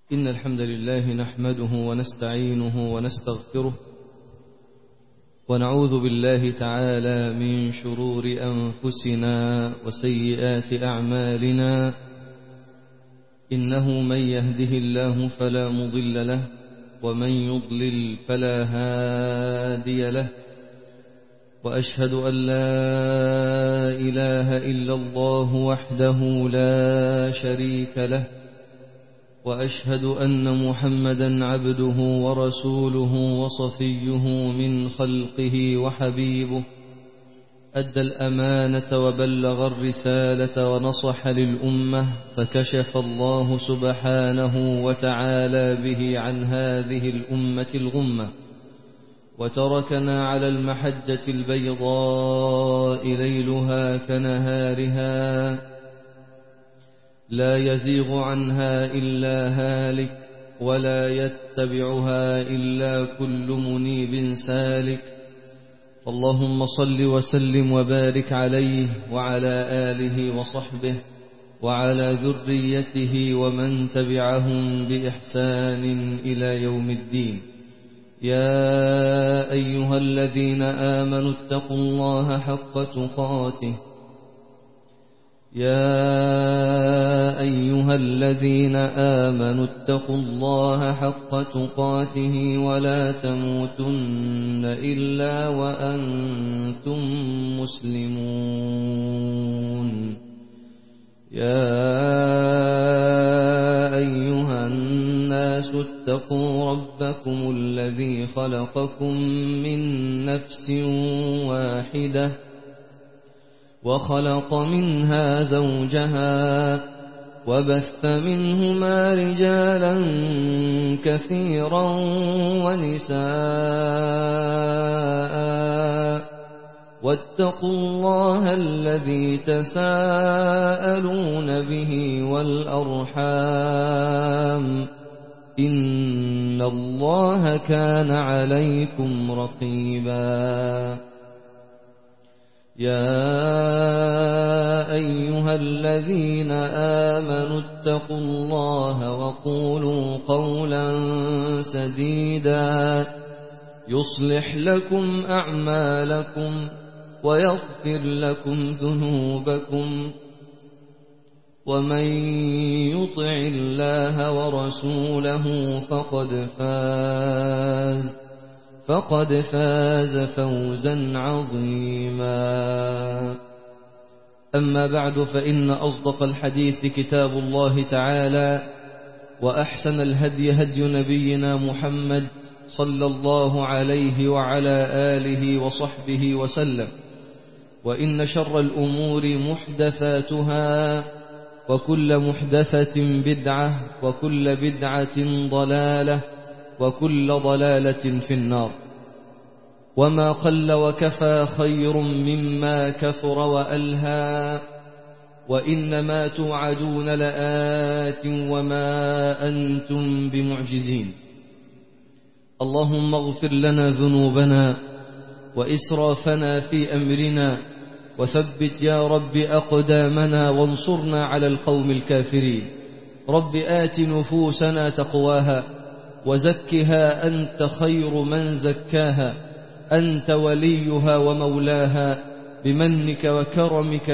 إن الحمد لله نحمده ونستعينه ونستغفره ونعوذ بالله تعالى من شرور أنفسنا وسيئات أعمالنا إنه من يهده الله فلا مضل له ومن يضلل فلا هادي له وأشهد أن لا إله إلا الله وحده لا شريك له وأشهد أن محمدا عبده ورسوله وصفيه من خلقه وحبيبه أدى الأمانة وبلغ الرسالة ونصح للأمة فكشف الله سبحانه وتعالى به عن هذه الأمة الغمة وتركنا على المحجة البيضاء ليلها كنهارها لا يزيغ عنها إلا هالك ولا يتبعها إلا كل منيب سالك فاللهم صل وسلم وبارك عليه وعلى آله وصحبه وعلى ذريته ومن تبعهم بإحسان إلى يوم الدين يا أيها الذين آمنوا اتقوا الله حق تقاته يا أيها الذين آمنوا اتقوا الله حق تقاته ولا تموتن إلا وأنتم مسلمون يا أيها الناس اتقوا ربكم الذي خلقكم من نفس واحدة وخلق منها زوجها وبث منهما رجالا كثيرا ونساء واتقوا الله الذي تساءلون به والأرحام إن الله كان عليكم رقيبا يا أيها الذين آمنوا اتقوا الله وقولوا قولا سديدا يصلح لكم أعمالكم ويغفر لكم ذنوبكم ومن يطع الله ورسوله فقد فاز فقد فاز فوزا عظيما أما بعد فإن أصدق الحديث كتاب الله تعالى وأحسن الهدي هدي نبينا محمد صلى الله عليه وعلى آله وصحبه وسلم وإن شر الأمور محدثاتها وكل محدثة بدعة وكل بدعة ضلالة وكل ضلالة في النار وما قل وكفى خير مما كثر وألهى وإنما توعدون لآت وما أنتم بمعجزين اللهم اغفر لنا ذنوبنا وإسرافنا في أمرنا وثبت يا رب أقدامنا وانصرنا على القوم الكافرين رب آت نفوسنا تقواها وزكها أنت خير من زكاها أنت وليها ومولاها بمنك وكرمك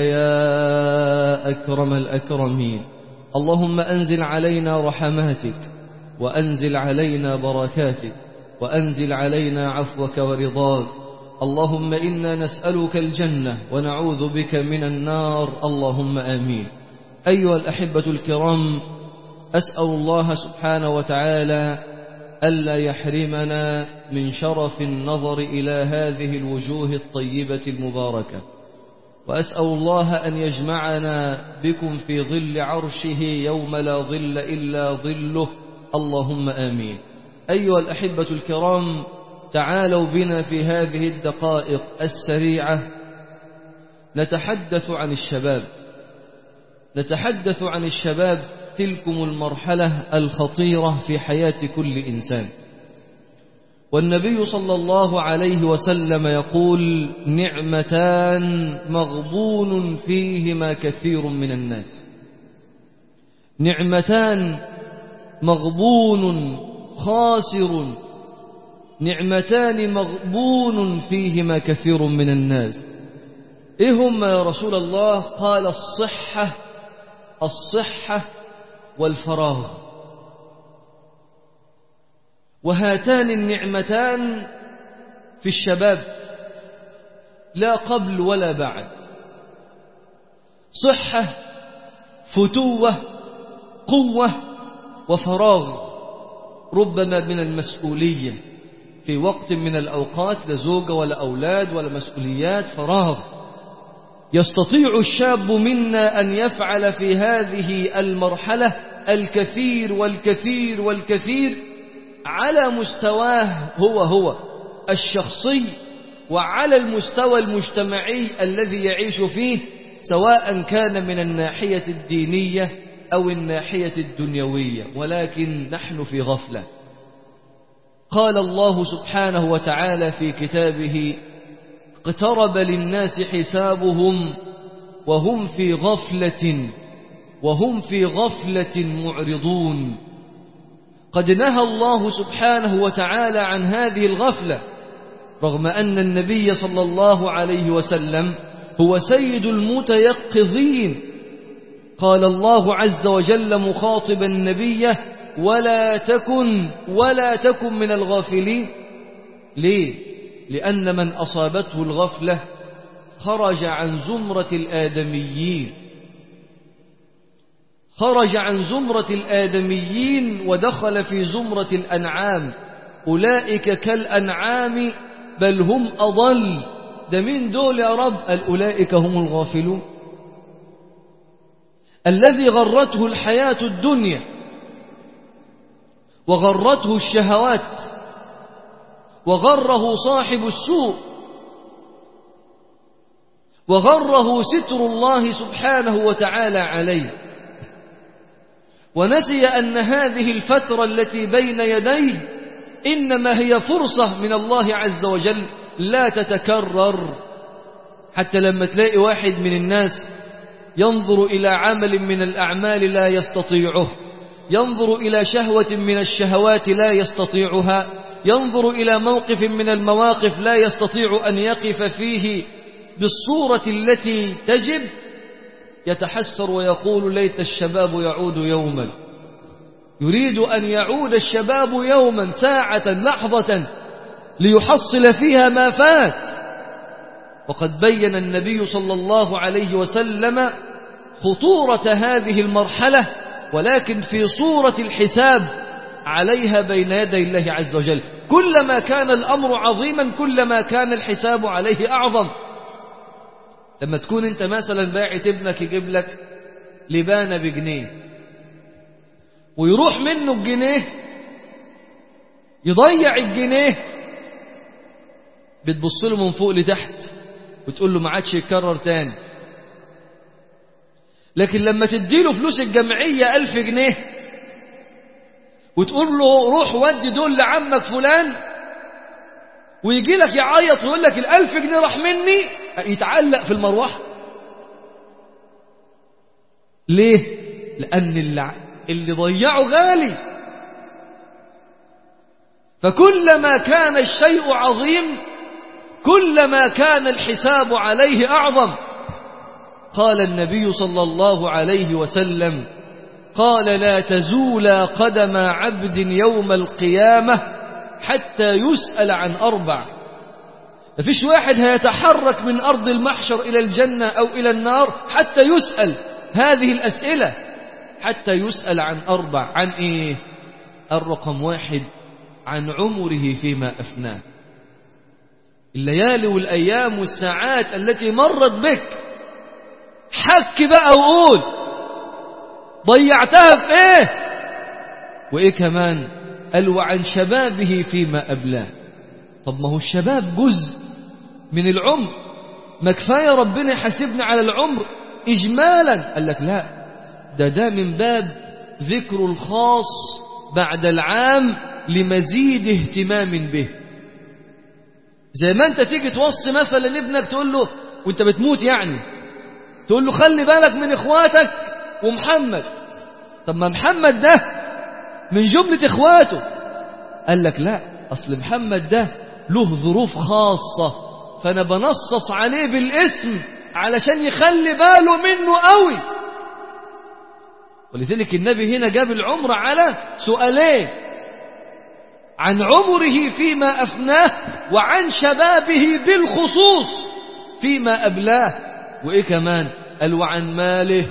يا أكرم الأكرمين اللهم أنزل علينا رحماتك وأنزل علينا بركاتك وأنزل علينا عفوك ورضاك اللهم إنا نسألك الجنة ونعوذ بك من النار اللهم آمين أيها الأحبة الكرام أسأل الله سبحانه وتعالى ألا يحرمنا من شرف النظر إلى هذه الوجوه الطيبة المباركة وأسأل الله أن يجمعنا بكم في ظل عرشه يوم لا ظل إلا ظله اللهم آمين أيها الأحبة الكرام تعالوا بنا في هذه الدقائق السريعة نتحدث عن الشباب نتحدث عن الشباب تلكم المرحلة الخطيرة في حياة كل إنسان والنبي صلى الله عليه وسلم يقول نعمتان مغبون فيهما كثير من الناس نعمتان مغبون خاسر نعمتان مغبون فيهما كثير من الناس إيه هما يا رسول الله قال الصحة الصحة والفراغ وهاتان النعمتان في الشباب لا قبل ولا بعد صحة فتوة قوة وفراغ ربما من المسؤولية في وقت من الأوقات لا زوجة ولا أولاد ولا مسؤوليات فراغ يستطيع الشاب منا أن يفعل في هذه المرحلة الكثير والكثير والكثير على مستواه هو هو الشخصي وعلى المستوى المجتمعي الذي يعيش فيه سواء كان من الناحية الدينية أو الناحية الدنيوية ولكن نحن في غفلة قال الله سبحانه وتعالى في كتابه اقترب للناس حسابهم وهم في غفلة وهم في غفلة معرضون قد نهى الله سبحانه وتعالى عن هذه الغفلة رغم أن النبي صلى الله عليه وسلم هو سيد المتيقظين قال الله عز وجل مخاطبا النبي ولا تكن ولا تكن من الغافلين ليه لأن من أصابته الغفلة خرج عن زمرة الآدميين خرج عن زمرة الآدميين ودخل في زمرة الأنعام أولئك كالأنعام بل هم أضل ده مين دول يا رب قال أولئك هم الغافلون الذي غرته الحياة الدنيا وغرته الشهوات وغره صاحب السوء وغره ستر الله سبحانه وتعالى عليه ونسي أن هذه الفترة التي بين يديه إنما هي فرصة من الله عز وجل لا تتكرر حتى لما تلاقي واحد من الناس ينظر إلى عمل من الأعمال لا يستطيعه ينظر إلى شهوة من الشهوات لا يستطيعها ينظر إلى موقف من المواقف لا يستطيع أن يقف فيه بالصورة التي تجب يتحسر ويقول ليت الشباب يعود يوما يريد أن يعود الشباب يوما ساعة لحظة ليحصل فيها ما فات وقد بين النبي صلى الله عليه وسلم خطورة هذه المرحلة ولكن في صورة الحساب عليها بين يدي الله عز وجل كلما كان الأمر عظيما كلما كان الحساب عليه أعظم لما تكون انت مثلا باعت ابنك يجيب لك لبانة بجنيه ويروح منه الجنيه يضيع الجنيه بتبص له من فوق لتحت وتقول له ما عادش يتكرر تاني لكن لما تديله فلوس الجمعية ألف جنيه وتقول له روح ودي دول لعمك فلان ويجي لك يعيط ويقول لك الألف جنيه راح مني يتعلق في المروحة ليه؟ لأن اللي, اللي ضيعه غالي فكلما كان الشيء عظيم كلما كان الحساب عليه أعظم قال النبي صلى الله عليه وسلم قال لا تزول قدم عبد يوم القيامة حتى يسأل عن أربع ما فيش واحد هيتحرك من أرض المحشر إلى الجنة أو إلى النار حتى يسأل هذه الأسئلة حتى يسأل عن أربع عن إيه الرقم واحد عن عمره فيما أفناه الليالي والأيام والساعات التي مرت بك حك بقى وقول ضيعتها في ايه وايه كمان قال وعن شبابه فيما أبلاه طب ما هو الشباب جزء من العمر ما كفاية ربنا يحاسبنا على العمر إجمالا قال لك لا ده ده من باب ذكر الخاص بعد العام لمزيد اهتمام به زي ما انت تيجي توصي مثلا لابنك تقول له وانت بتموت يعني تقول له خلي بالك من اخواتك ومحمد طب ما محمد ده من جملة إخواته قال لك لا أصل محمد ده له ظروف خاصة فأنا بنصص عليه بالاسم علشان يخلي باله منه قوي ولذلك النبي هنا جاب العمر على سؤالين عن عمره فيما أفناه وعن شبابه بالخصوص فيما أبلاه وإيه كمان قال وعن ماله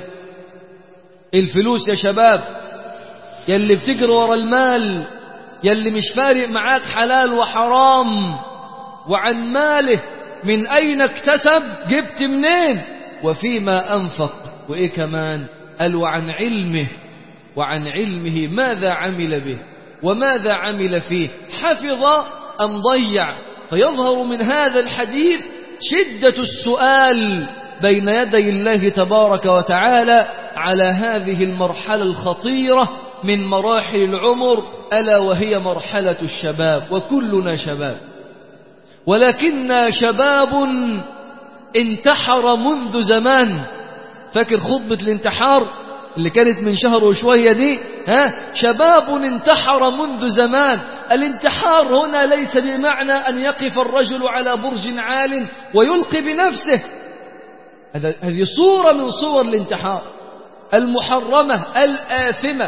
الفلوس يا شباب يلي بتجري ورا المال يلي مش فارق معاك حلال وحرام وعن ماله من أين اكتسب جبت منين وفيما أنفق وإيه كمان قال وعن علمه وعن علمه ماذا عمل به وماذا عمل فيه حفظ أم ضيع فيظهر من هذا الحديث شدة السؤال بين يدي الله تبارك وتعالى على هذه المرحلة الخطيرة من مراحل العمر ألا وهي مرحلة الشباب وكلنا شباب ولكننا شباب انتحر منذ زمان فاكر خطبة الانتحار اللي كانت من شهر وشوية دي ها شباب انتحر منذ زمان الانتحار هنا ليس بمعنى أن يقف الرجل على برج عال ويلقي بنفسه هذه صورة من صور الانتحار المحرمة الآثمة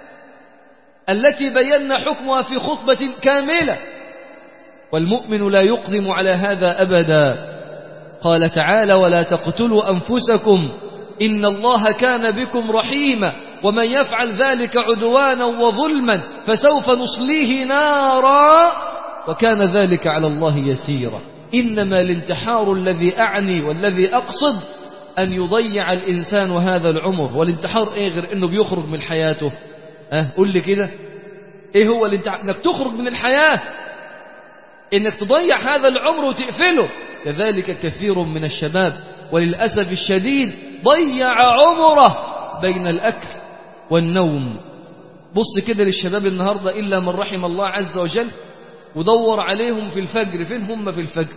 التي بينا حكمها في خطبة كاملة والمؤمن لا يقدم على هذا أبدا قال تعالى ولا تقتلوا أنفسكم إن الله كان بكم رحيما ومن يفعل ذلك عدوانا وظلما فسوف نصليه نارا وكان ذلك على الله يسيرا إنما الانتحار الذي أعني والذي أقصد أن يضيع الإنسان هذا العمر والانتحار إيه غير أنه بيخرج من حياته أه قل لي كده إيه هو الانتحار أنك تخرج من الحياة إنك تضيع هذا العمر وتقفله كذلك كثير من الشباب وللأسف الشديد ضيع عمره بين الأكل والنوم بص كده للشباب النهاردة إلا من رحم الله عز وجل ودور عليهم في الفجر فين هم في الفجر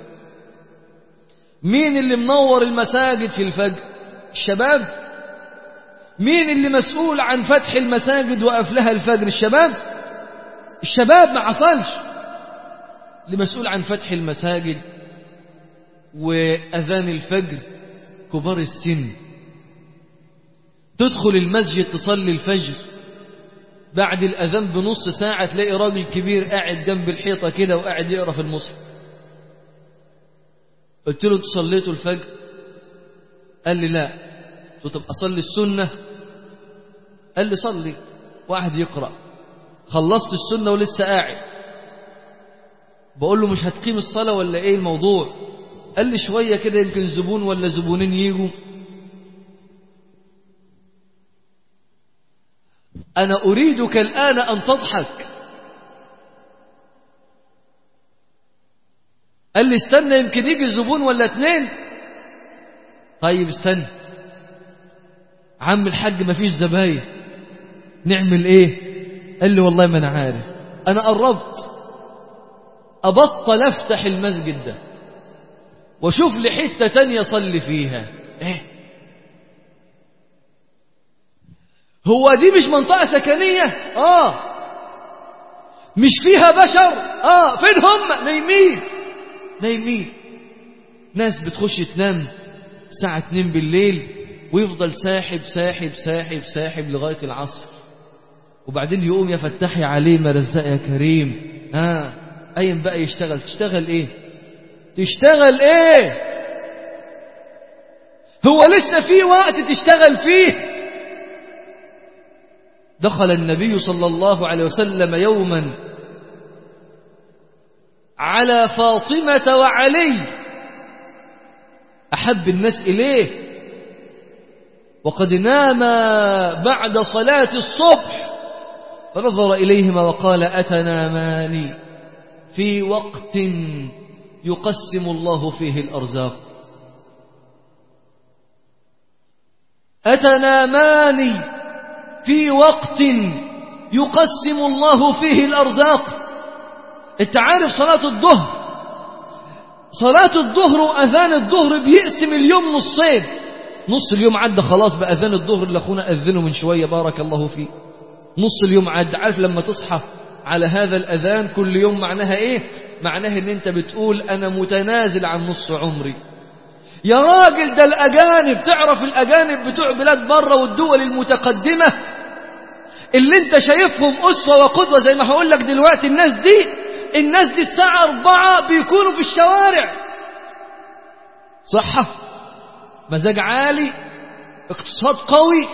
مين اللي منور المساجد في الفجر الشباب مين اللي مسؤول عن فتح المساجد وقفلها الفجر الشباب الشباب ما حصلش اللي مسؤول عن فتح المساجد وأذان الفجر كبار السن تدخل المسجد تصلي الفجر بعد الأذان بنص ساعة تلاقي راجل كبير قاعد جنب الحيطة كده وقاعد يقرأ في المصحف قلت له تصليتوا الفجر قال لي لا قلت طب أصلي السنة قال لي صلي واحد يقرأ خلصت السنة ولسه قاعد بقول له مش هتقيم الصلاة ولا ايه الموضوع قال لي شوية كده يمكن زبون ولا زبونين يجوا أنا أريدك الآن أن تضحك قال لي استنى يمكن يجي زبون ولا اتنين طيب استنى عم الحاج ما فيش زباين نعمل ايه قال لي والله ما انا عارف انا قربت ابطل افتح المسجد ده وشوف لي حته تانية صلي فيها ايه هو دي مش منطقة سكنية اه مش فيها بشر اه فين هم نايمين نايمين ناس بتخش تنام الساعة 2 بالليل ويفضل ساحب ساحب ساحب ساحب لغاية العصر وبعدين يقوم يا فتحي عليه مرزق يا كريم ها آه. ايم بقى يشتغل تشتغل ايه تشتغل ايه هو لسه في وقت تشتغل فيه دخل النبي صلى الله عليه وسلم يوما على فاطمة وعلي أحب الناس إليه وقد نام بعد صلاة الصبح فنظر إليهما وقال أتنامان في وقت يقسم الله فيه الأرزاق أتنامان في وقت يقسم الله فيه الأرزاق انت عارف صلاة الظهر صلاة الظهر وأذان الظهر بيقسم اليوم نصين نص اليوم عدى خلاص بأذان الظهر اللي أخونا أذنه من شوية بارك الله فيه نص اليوم عد عارف لما تصحى على هذا الأذان كل يوم معناها إيه معناها إن أنت بتقول أنا متنازل عن نص عمري يا راجل ده الأجانب تعرف الأجانب بتوع بلاد بره والدول المتقدمة اللي انت شايفهم أسوة وقدوة زي ما هقول لك دلوقتي الناس دي الناس دي الساعة أربعة بيكونوا في الشوارع صحة مزاج عالي اقتصاد قوي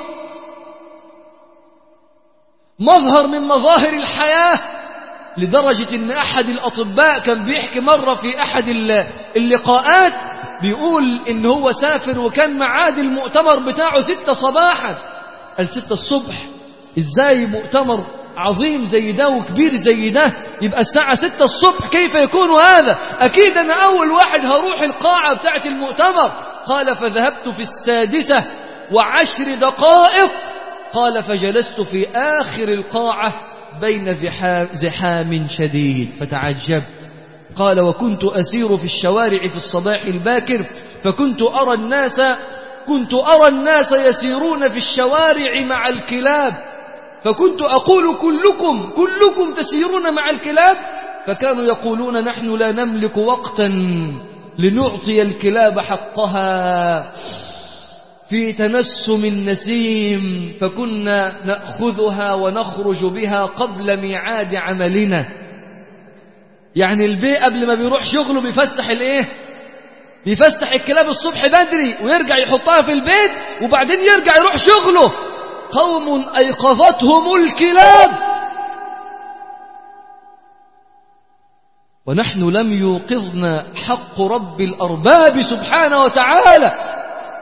مظهر من مظاهر الحياة لدرجة ان احد الاطباء كان بيحكي مرة في احد اللقاءات بيقول ان هو سافر وكان معاد المؤتمر بتاعه ستة صباحا قال ستة الصبح ازاي مؤتمر عظيم زي ده وكبير زي ده يبقى الساعة ستة الصبح كيف يكون هذا أكيد أنا أول واحد هروح القاعة بتاعت المؤتمر قال فذهبت في السادسة وعشر دقائق قال فجلست في آخر القاعة بين زحام شديد فتعجبت قال وكنت أسير في الشوارع في الصباح الباكر فكنت أرى الناس كنت أرى الناس يسيرون في الشوارع مع الكلاب فكنت أقول كلكم كلكم تسيرون مع الكلاب فكانوا يقولون نحن لا نملك وقتا لنعطي الكلاب حقها في تنسم النسيم فكنا نأخذها ونخرج بها قبل ميعاد عملنا يعني البي قبل ما بيروح شغله بيفسح الايه بيفسح الكلاب الصبح بدري ويرجع يحطها في البيت وبعدين يرجع يروح شغله قوم أيقظتهم الكلاب ونحن لم يوقظنا حق رب الأرباب سبحانه وتعالى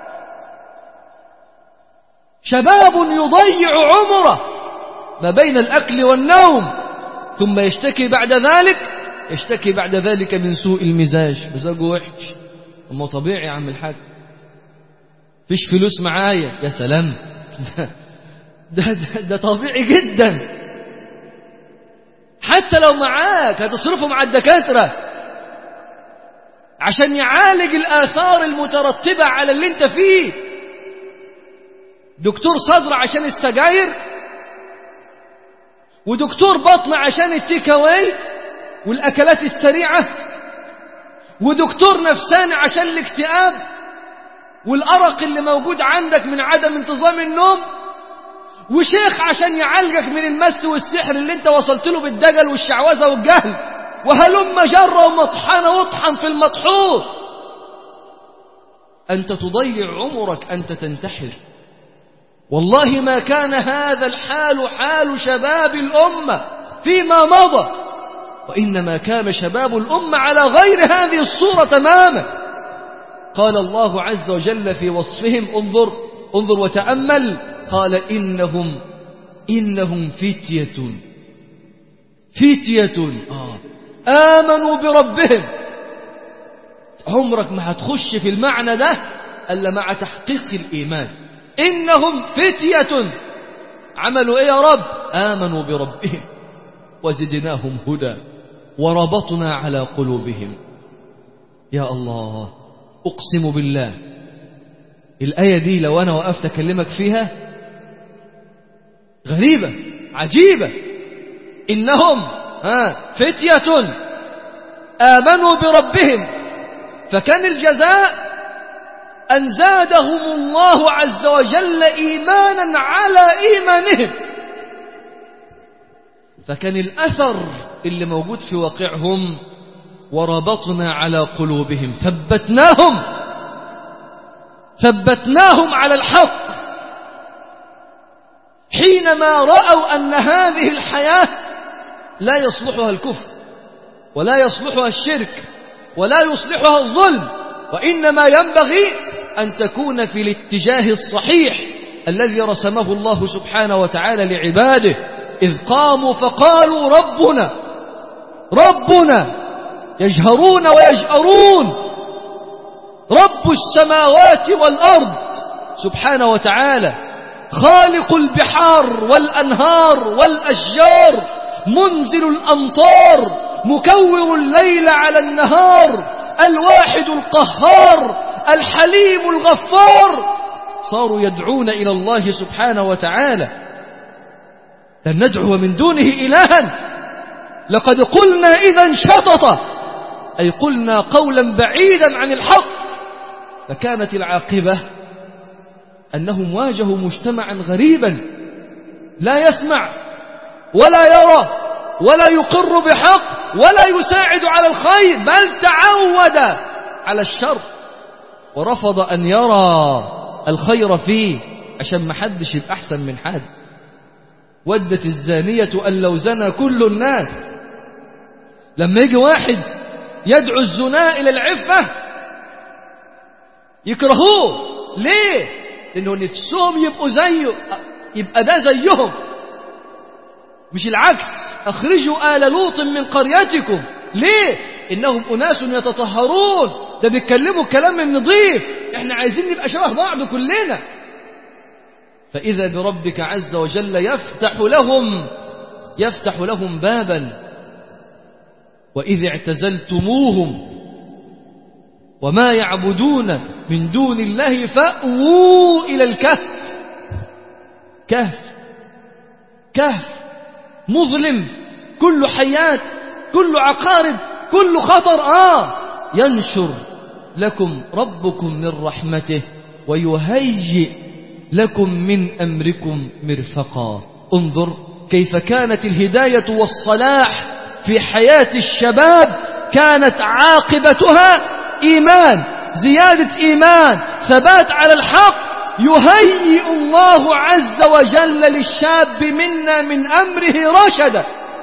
شباب يضيع عمره ما بين الأكل والنوم ثم يشتكي بعد ذلك يشتكي بعد ذلك من سوء المزاج مزاجه وحش أما طبيعي يا عم الحاج فيش فلوس معايا يا سلام ده, ده, ده طبيعي جدا حتى لو معاك هتصرفه مع الدكاترة عشان يعالج الآثار المترتبة على اللي انت فيه دكتور صدر عشان السجاير ودكتور بطن عشان التيك اواي والأكلات السريعة ودكتور نفساني عشان الاكتئاب والأرق اللي موجود عندك من عدم انتظام النوم وشيخ عشان يعالجك من المس والسحر اللي انت وصلت له بالدجل والشعوذة والجهل وهلم جرة ومطحنة واطحن في المطحون أنت تضيع عمرك أنت تنتحر والله ما كان هذا الحال حال شباب الأمة فيما مضى وإنما كان شباب الأمة على غير هذه الصورة تماما قال الله عز وجل في وصفهم انظر انظر وتأمل قال إنهم إنهم فتية فتية آه آمنوا بربهم عمرك ما هتخش في المعنى ده إلا مع تحقيق الإيمان إنهم فتية عملوا إيه يا رب آمنوا بربهم وزدناهم هدى وربطنا على قلوبهم يا الله أقسم بالله الآية دي لو أنا وقفت أكلمك فيها غريبة عجيبة إنهم ها فتية آمنوا بربهم فكان الجزاء أن زادهم الله عز وجل إيمانا على إيمانهم فكان الأثر اللي موجود في واقعهم وربطنا على قلوبهم ثبتناهم ثبتناهم على الحق حينما رأوا أن هذه الحياة لا يصلحها الكفر ولا يصلحها الشرك ولا يصلحها الظلم وإنما ينبغي أن تكون في الاتجاه الصحيح الذي رسمه الله سبحانه وتعالى لعباده إذ قاموا فقالوا ربنا ربنا يجهرون ويجأرون رب السماوات والأرض سبحانه وتعالى خالق البحار والأنهار والأشجار منزل الأمطار مكور الليل على النهار الواحد القهار الحليم الغفار صاروا يدعون إلى الله سبحانه وتعالى لن ندعو من دونه إلها لقد قلنا إذا شطط أي قلنا قولا بعيدا عن الحق فكانت العاقبة أنهم واجهوا مجتمعا غريبا لا يسمع ولا يرى ولا يقر بحق ولا يساعد على الخير بل تعود على الشر ورفض أن يرى الخير فيه عشان ما حدش يبقى أحسن من حد ودت الزانية أن لو زنى كل الناس لما يجي واحد يدعو الزنا إلى العفة يكرهوه ليه لأنه نفسهم يبقوا زيه يبقى ده زيهم مش العكس أخرجوا آل لوط من قريتكم ليه إنهم أناس يتطهرون ده بيتكلموا كلام النظيف إحنا عايزين نبقى شبه بعض كلنا فإذا بربك عز وجل يفتح لهم يفتح لهم بابا وإذ اعتزلتموهم وما يعبدون من دون الله فأووا إلى الكهف كهف كهف مظلم كل حيات كل عقارب كل خطر آه ينشر لكم ربكم من رحمته ويهيئ لكم من أمركم مرفقا انظر كيف كانت الهداية والصلاح في حياة الشباب كانت عاقبتها إيمان زيادة إيمان ثبات على الحق يهيئ الله عز وجل للشاب منا من أمره رشدا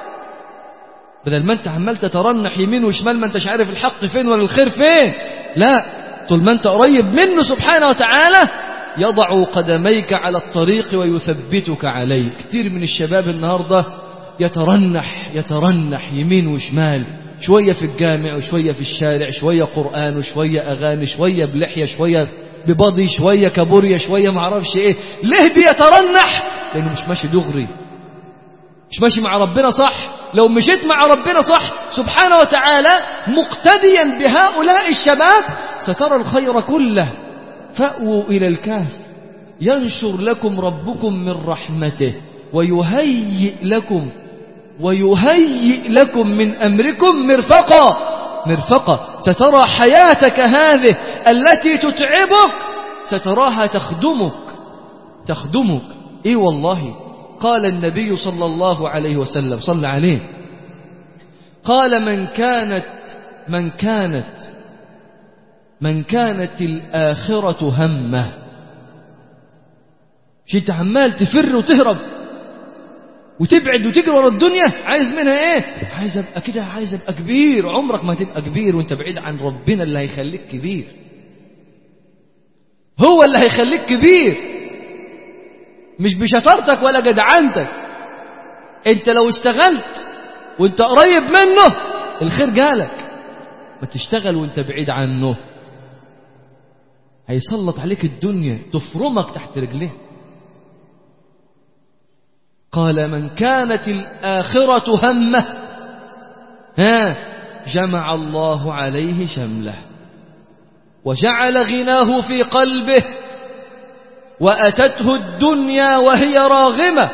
بدل ما انت عمال تترنح يمين وشمال ما انتش عارف الحق فين ولا الخير فين لا طول ما انت قريب منه سبحانه وتعالى يضع قدميك على الطريق ويثبتك عليه كتير من الشباب النهاردة يترنح يترنح يمين وشمال شوية في الجامع وشوية في الشارع شوية قرآن وشوية أغاني شوية بلحية شوية ببضي شوية كابوريا شوية معرفش ايه ليه بيترنح لانه مش ماشي دغري مش ماشي مع ربنا صح لو مشيت مع ربنا صح سبحانه وتعالى مقتديا بهؤلاء الشباب سترى الخير كله فأووا إلى الكهف ينشر لكم ربكم من رحمته ويهيئ لكم ويهيئ لكم من أمركم مرفقا مرفقة سترى حياتك هذه التي تتعبك ستراها تخدمك تخدمك اي والله قال النبي صلى الله عليه وسلم صلى عليه قال من كانت من كانت من كانت الآخرة همه شي عمال تفر وتهرب وتبعد وتجري ورا الدنيا عايز منها ايه عايز ابقى كده عايز ابقى كبير عمرك ما تبقى كبير وانت بعيد عن ربنا اللي هيخليك كبير هو اللي هيخليك كبير مش بشطارتك ولا جدعنتك انت لو اشتغلت وانت قريب منه الخير جالك ما تشتغل وانت بعيد عنه هيسلط عليك الدنيا تفرمك تحت رجليه قال من كانت الآخرة همه ها جمع الله عليه شمله وجعل غناه في قلبه وأتته الدنيا وهي راغمة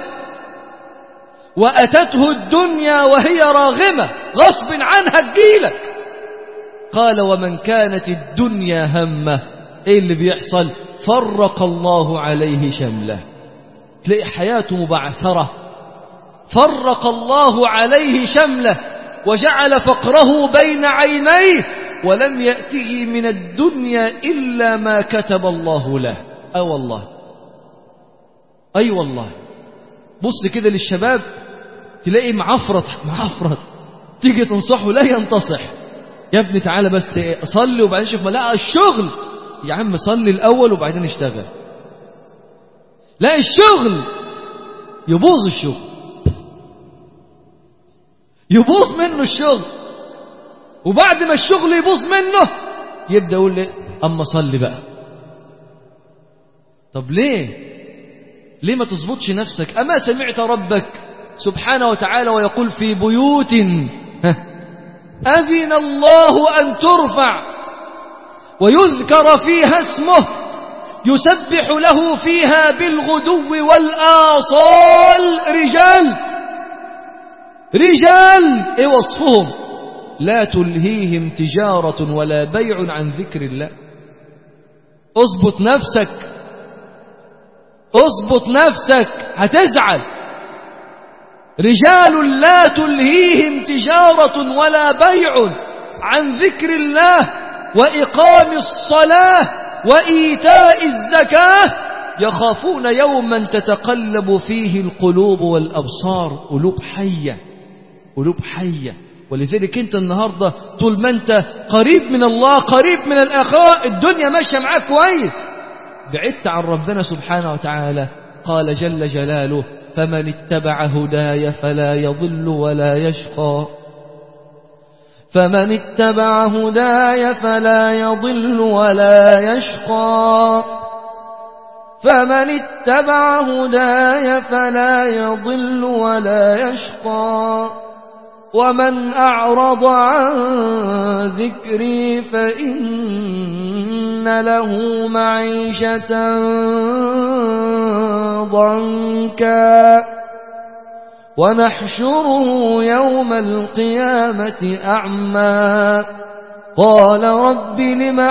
وأتته الدنيا وهي راغمة غصب عنها تجيلك قال ومن كانت الدنيا همه ايه اللي بيحصل فرق الله عليه شمله تلاقي حياته مبعثرة فرق الله عليه شمله وجعل فقره بين عينيه ولم يأته من الدنيا إلا ما كتب الله له أي أه والله أي أيوة والله بص كده للشباب تلاقي معفرط معفرط تيجي تنصحه لا ينتصح يا ابني تعالى بس صلي وبعدين شوف ما لا الشغل يا عم صلي الأول وبعدين اشتغل لا الشغل يبوظ الشغل يبوظ منه الشغل وبعد ما الشغل يبوظ منه يبدأ يقول لي أما صلي بقى طب ليه ليه ما تظبطش نفسك أما سمعت ربك سبحانه وتعالى ويقول في بيوت أذن الله أن ترفع ويذكر فيها اسمه يسبح له فيها بالغدو والآصال رجال رجال ايه وصفهم لا تلهيهم تجارة ولا بيع عن ذكر الله اضبط نفسك اضبط نفسك هتزعل رجال لا تلهيهم تجارة ولا بيع عن ذكر الله وإقام الصلاة وإيتاء الزكاة يخافون يوما تتقلب فيه القلوب والأبصار قلوب حية قلوب حية ولذلك انت النهاردة طول ما انت قريب من الله قريب من الآخرة الدنيا ماشية معاك كويس بعدت عن ربنا سبحانه وتعالى قال جل جلاله فمن اتبع هداي فلا يضل ولا يشقى فمن اتبع هداي فلا يضل ولا يشقى فمن اتبع هداي فلا يضل ولا يشقى ومن أعرض عن ذكري فإن له معيشة ضنكا ونحشره يوم القيامة أعمى قال رب لم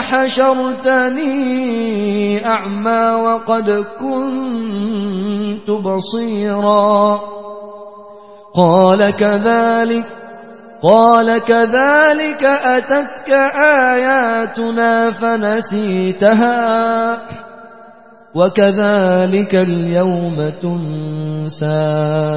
حشرتني أعمى وقد كنت بصيرا قال كذلك قال كذلك أتتك آياتنا فنسيتها وكذلك اليوم تنسى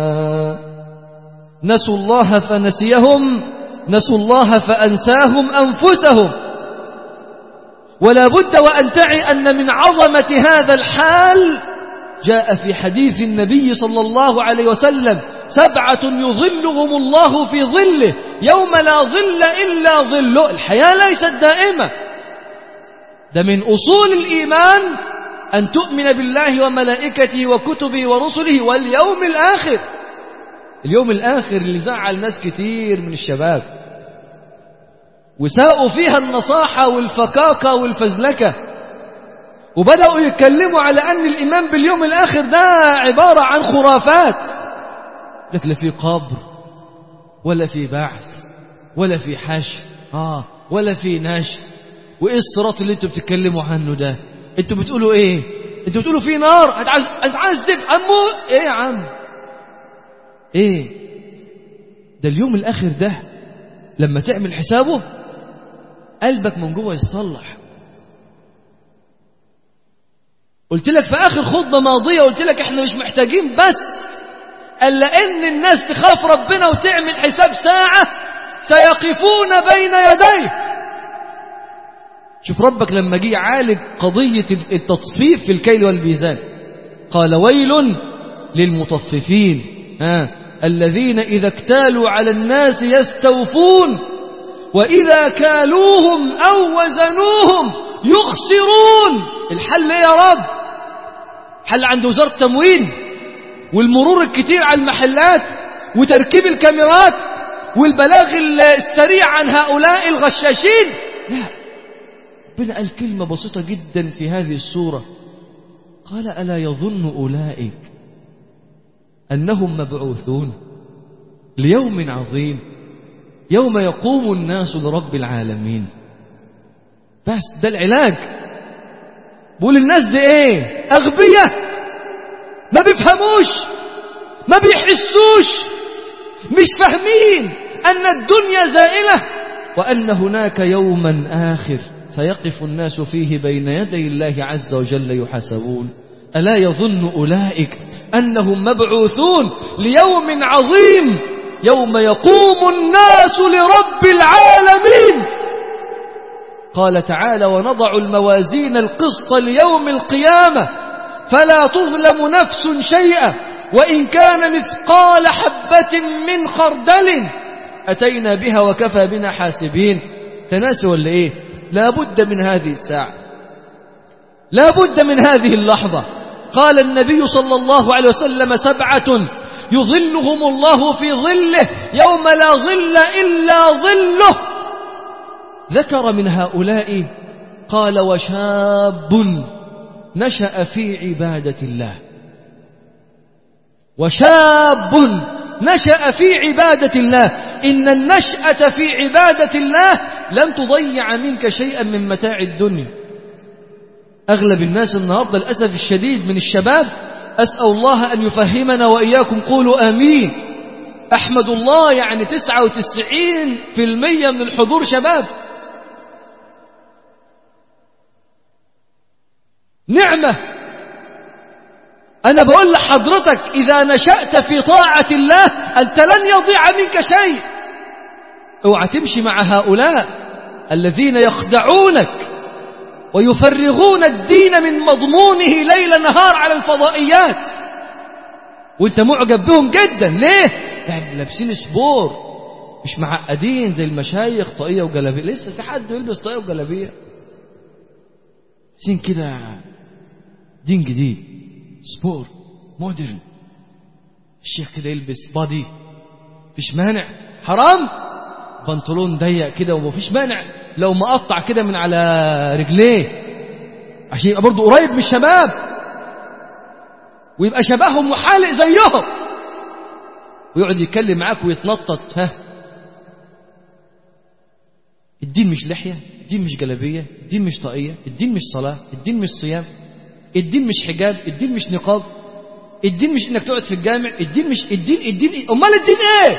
نسوا الله فنسيهم نسوا الله فأنساهم أنفسهم ولا بد وأن تعي أن من عظمة هذا الحال جاء في حديث النبي صلى الله عليه وسلم سبعة يظلهم الله في ظله يوم لا ظل إلا ظله الحياة ليست دائمة ده من أصول الإيمان أن تؤمن بالله وملائكته وكتبه ورسله واليوم الآخر اليوم الآخر اللي زعل ناس كتير من الشباب وساءوا فيها النصاحة والفكاكة والفزلكة وبدأوا يتكلموا على أن الإيمان باليوم الآخر ده عبارة عن خرافات لك لا في قبر ولا في بعث ولا في حشر آه ولا في نشر وإيه الصراط اللي انتوا بتتكلموا عنه ده انتوا بتقولوا ايه انتوا بتقولوا في نار هتعذب اموت ايه يا عم ايه ده اليوم الاخر ده لما تعمل حسابه قلبك من جوه يتصلح قلت لك في اخر خطبه ماضيه قلت لك احنا مش محتاجين بس الا ان الناس تخاف ربنا وتعمل حساب ساعه سيقفون بين يديه شوف ربك لما جه يعالج قضية التطفيف في الكيل والميزان قال ويل للمطففين ها الذين إذا اكتالوا على الناس يستوفون وإذا كالوهم أو وزنوهم يخسرون الحل ايه يا رب حل عند وزارة التموين والمرور الكتير على المحلات وتركيب الكاميرات والبلاغ السريع عن هؤلاء الغشاشين لا ربنا قال كلمة بسيطة جدا في هذه السورة قال ألا يظن أولئك أنهم مبعوثون ليوم عظيم يوم يقوم الناس لرب العالمين بس ده العلاج بقول الناس دي ايه أغبية ما بيفهموش ما بيحسوش مش فاهمين أن الدنيا زائلة وأن هناك يوما آخر سيقف الناس فيه بين يدي الله عز وجل يحاسبون ألا يظن أولئك أنهم مبعوثون ليوم عظيم يوم يقوم الناس لرب العالمين قال تعالى ونضع الموازين القسط ليوم القيامة فلا تظلم نفس شيئا وإن كان مثقال حبة من خردل أتينا بها وكفى بنا حاسبين تناسي ولا إيه لا بد من هذه الساعة لا بد من هذه اللحظة قال النبي صلى الله عليه وسلم سبعة يظلهم الله في ظله يوم لا ظل إلا ظله ذكر من هؤلاء قال وشاب نشأ في عبادة الله وشاب نشأ في عبادة الله إن النشأة في عبادة الله لن تضيع منك شيئا من متاع الدنيا أغلب الناس النهاردة للأسف الشديد من الشباب أسأل الله أن يفهمنا وإياكم قولوا آمين أحمد الله يعني تسعة وتسعين في المية من الحضور شباب نعمة أنا بقول لحضرتك إذا نشأت في طاعة الله أنت لن يضيع منك شيء اوعى تمشي مع هؤلاء الذين يخدعونك ويفرغون الدين من مضمونه ليل نهار على الفضائيات وانت معجب بهم جدا ليه يعني لابسين سبور مش معقدين زي المشايخ طاقية وجلابية لسه في حد يلبس طاقية وجلابية سين كده دين جديد سبور مودرن الشيخ كده يلبس بادي مفيش مانع حرام بنطلون ضيق كده ومفيش مانع لو مقطع كده من على رجليه عشان يبقى برضه قريب من الشباب ويبقى شبههم وحالق زيهم ويقعد يتكلم معاك ويتنطط ها الدين مش لحية الدين مش جلابية الدين مش طاقية الدين مش صلاة الدين مش صيام الدين مش حجاب الدين مش نقاب الدين مش انك تقعد في الجامع الدين مش الدين الدين إيه؟ امال الدين ايه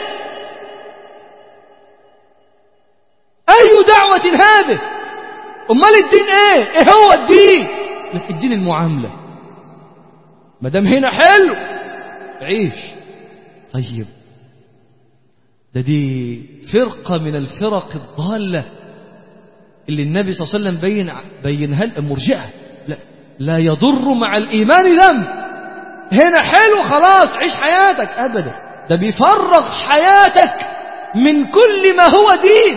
اي دعوة هذه امال الدين ايه ايه هو الدين الدين المعاملة ما دام هنا حلو عيش طيب ده دي فرقة من الفرق الضالة اللي النبي صلى الله عليه وسلم بين بينها المرجئة لا, لا يضر مع الإيمان ذنب هنا حلو خلاص عيش حياتك أبدا ده بيفرغ حياتك من كل ما هو دين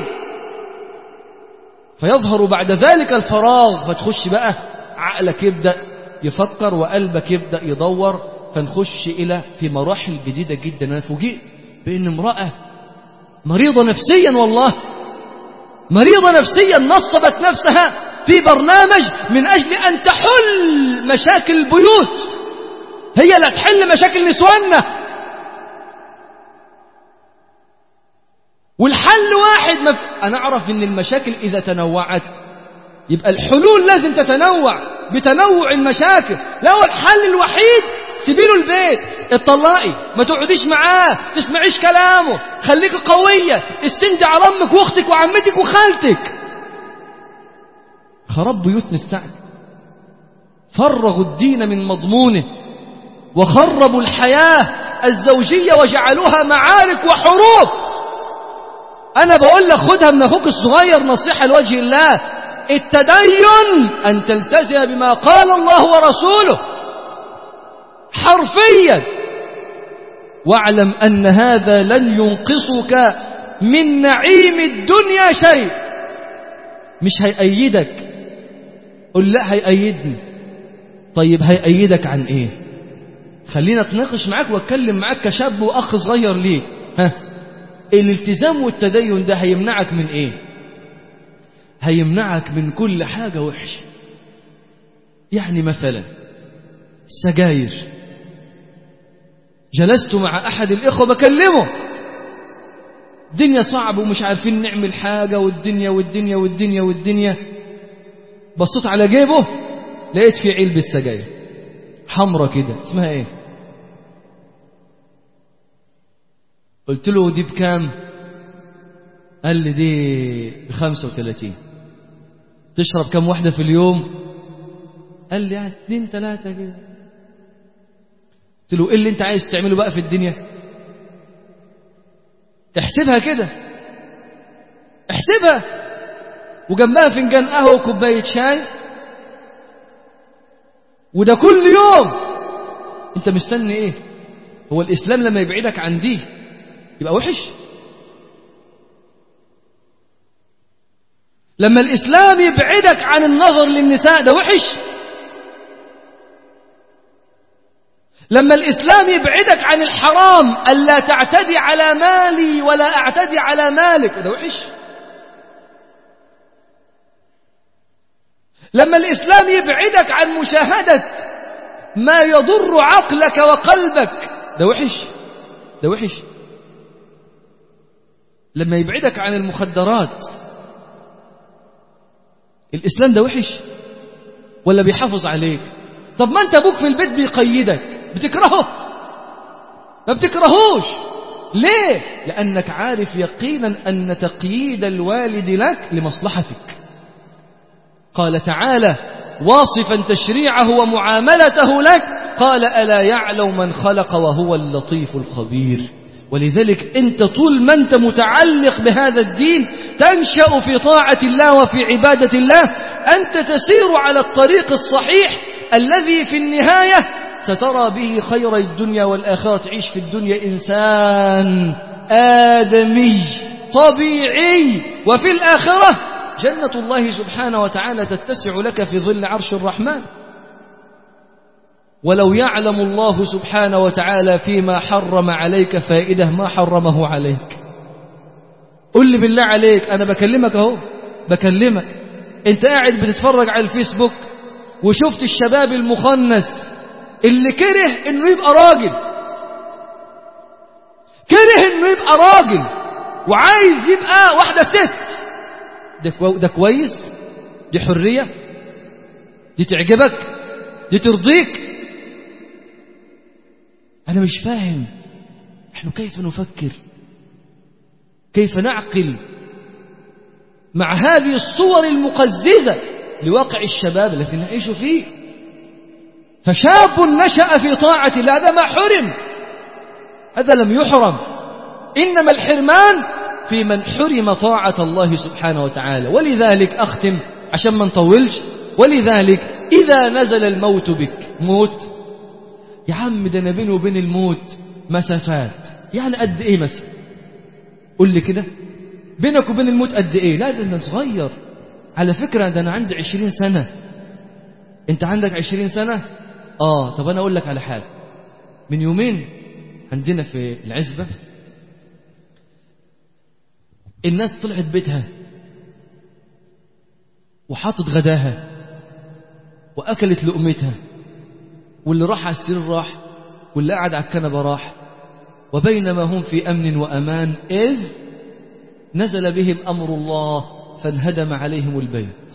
فيظهر بعد ذلك الفراغ فتخش بقى عقلك يبدأ يفكر وقلبك يبدأ يدور فنخش إلى في مراحل جديدة جدا أنا فوجئت بأن امرأة مريضة نفسيا والله مريضة نفسيا نصبت نفسها في برنامج من أجل أن تحل مشاكل البيوت هي لا تحل مشاكل نسواننا والحل واحد مف... أنا أعرف أن المشاكل إذا تنوعت يبقى الحلول لازم تتنوع بتنوع المشاكل لا هو الحل الوحيد سيبيله البيت اتطلقي ما تقعديش معاه تسمعيش كلامه خليك قوية استندي على امك واختك وعمتك وخالتك خرب بيوت مستعد فرغوا الدين من مضمونه وخربوا الحياة الزوجية وجعلوها معارك وحروب أنا بقول لك خدها من أخوك الصغير نصيحة لوجه الله التدين أن تلتزم بما قال الله ورسوله حرفيا واعلم أن هذا لن ينقصك من نعيم الدنيا شيء مش هيأيدك قل لا هيأيدني طيب هيأيدك عن ايه خلينا اتناقش معاك واتكلم معاك كشاب واخ صغير ليك ها الالتزام والتدين ده هيمنعك من ايه هيمنعك من كل حاجة وحشة يعني مثلا السجاير جلست مع أحد الإخوة بكلمه الدنيا صعب ومش عارفين نعمل حاجة والدنيا والدنيا والدنيا والدنيا بصيت على جيبه لقيت فيه علبة سجاير حمرة كده اسمها ايه قلت له دي بكام قال لي دي بخمسة وثلاثين تشرب كم واحدة في اليوم قال لي يعني اتنين تلاتة كده قلت له ايه اللي انت عايز تعمله بقى في الدنيا احسبها كده احسبها وجنبها فنجان قهوة وكوباية شاي وده كل يوم انت مستني ايه هو الاسلام لما يبعدك عن دي يبقى وحش لما الاسلام يبعدك عن النظر للنساء ده وحش لما الإسلام يبعدك عن الحرام ألا تعتدي على مالي ولا أعتدي على مالك ده وحش لما الإسلام يبعدك عن مشاهدة ما يضر عقلك وقلبك ده وحش ده وحش لما يبعدك عن المخدرات الإسلام ده وحش ولا بيحافظ عليك طب ما انت ابوك في البيت بيقيدك بتكرهه ما بتكرهوش ليه لأنك عارف يقينا أن تقييد الوالد لك لمصلحتك قال تعالى واصفا تشريعه ومعاملته لك قال ألا يعلم من خلق وهو اللطيف الخبير ولذلك أنت طول ما أنت متعلق بهذا الدين تنشأ في طاعة الله وفي عبادة الله أنت تسير على الطريق الصحيح الذي في النهاية سترى به خير الدنيا والآخرة تعيش في الدنيا إنسان آدمي طبيعي وفي الآخرة جنة الله سبحانه وتعالى تتسع لك في ظل عرش الرحمن ولو يعلم الله سبحانه وتعالى فيما حرم عليك فائدة ما حرمه عليك قل لي بالله عليك أنا بكلمك أهو بكلمك أنت قاعد بتتفرج على الفيسبوك وشفت الشباب المخنث اللي كره انه يبقى راجل كره انه يبقى راجل وعايز يبقى واحدة ست ده, كو ده كويس دي حرية دي تعجبك دي ترضيك أنا مش فاهم نحن كيف نفكر كيف نعقل مع هذه الصور المقززة لواقع الشباب الذي نعيش فيه فشاب نشأ في طاعة الله هذا ما حرم هذا لم يحرم إنما الحرمان في من حرم طاعة الله سبحانه وتعالى ولذلك أختم عشان ما نطولش ولذلك إذا نزل الموت بك موت يا عم ده أنا بيني وبين الموت مسافات يعني قد إيه مثلا قل لي كده بينك وبين الموت قد إيه لا ده أنا صغير على فكرة ده أنا عندي عشرين سنة أنت عندك عشرين سنة آه طب أنا أقول لك على حاجة من يومين عندنا في العزبة الناس طلعت بيتها وحاطت غداها وأكلت لقمتها واللي راح على السرير راح واللي قعد على الكنبة راح وبينما هم في أمن وأمان إذ نزل بهم أمر الله فانهدم عليهم البيت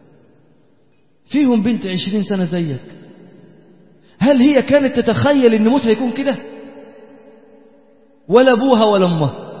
فيهم بنت عشرين سنة زيك هل هي كانت تتخيل ان موتها يكون كده ولا ابوها ولا امها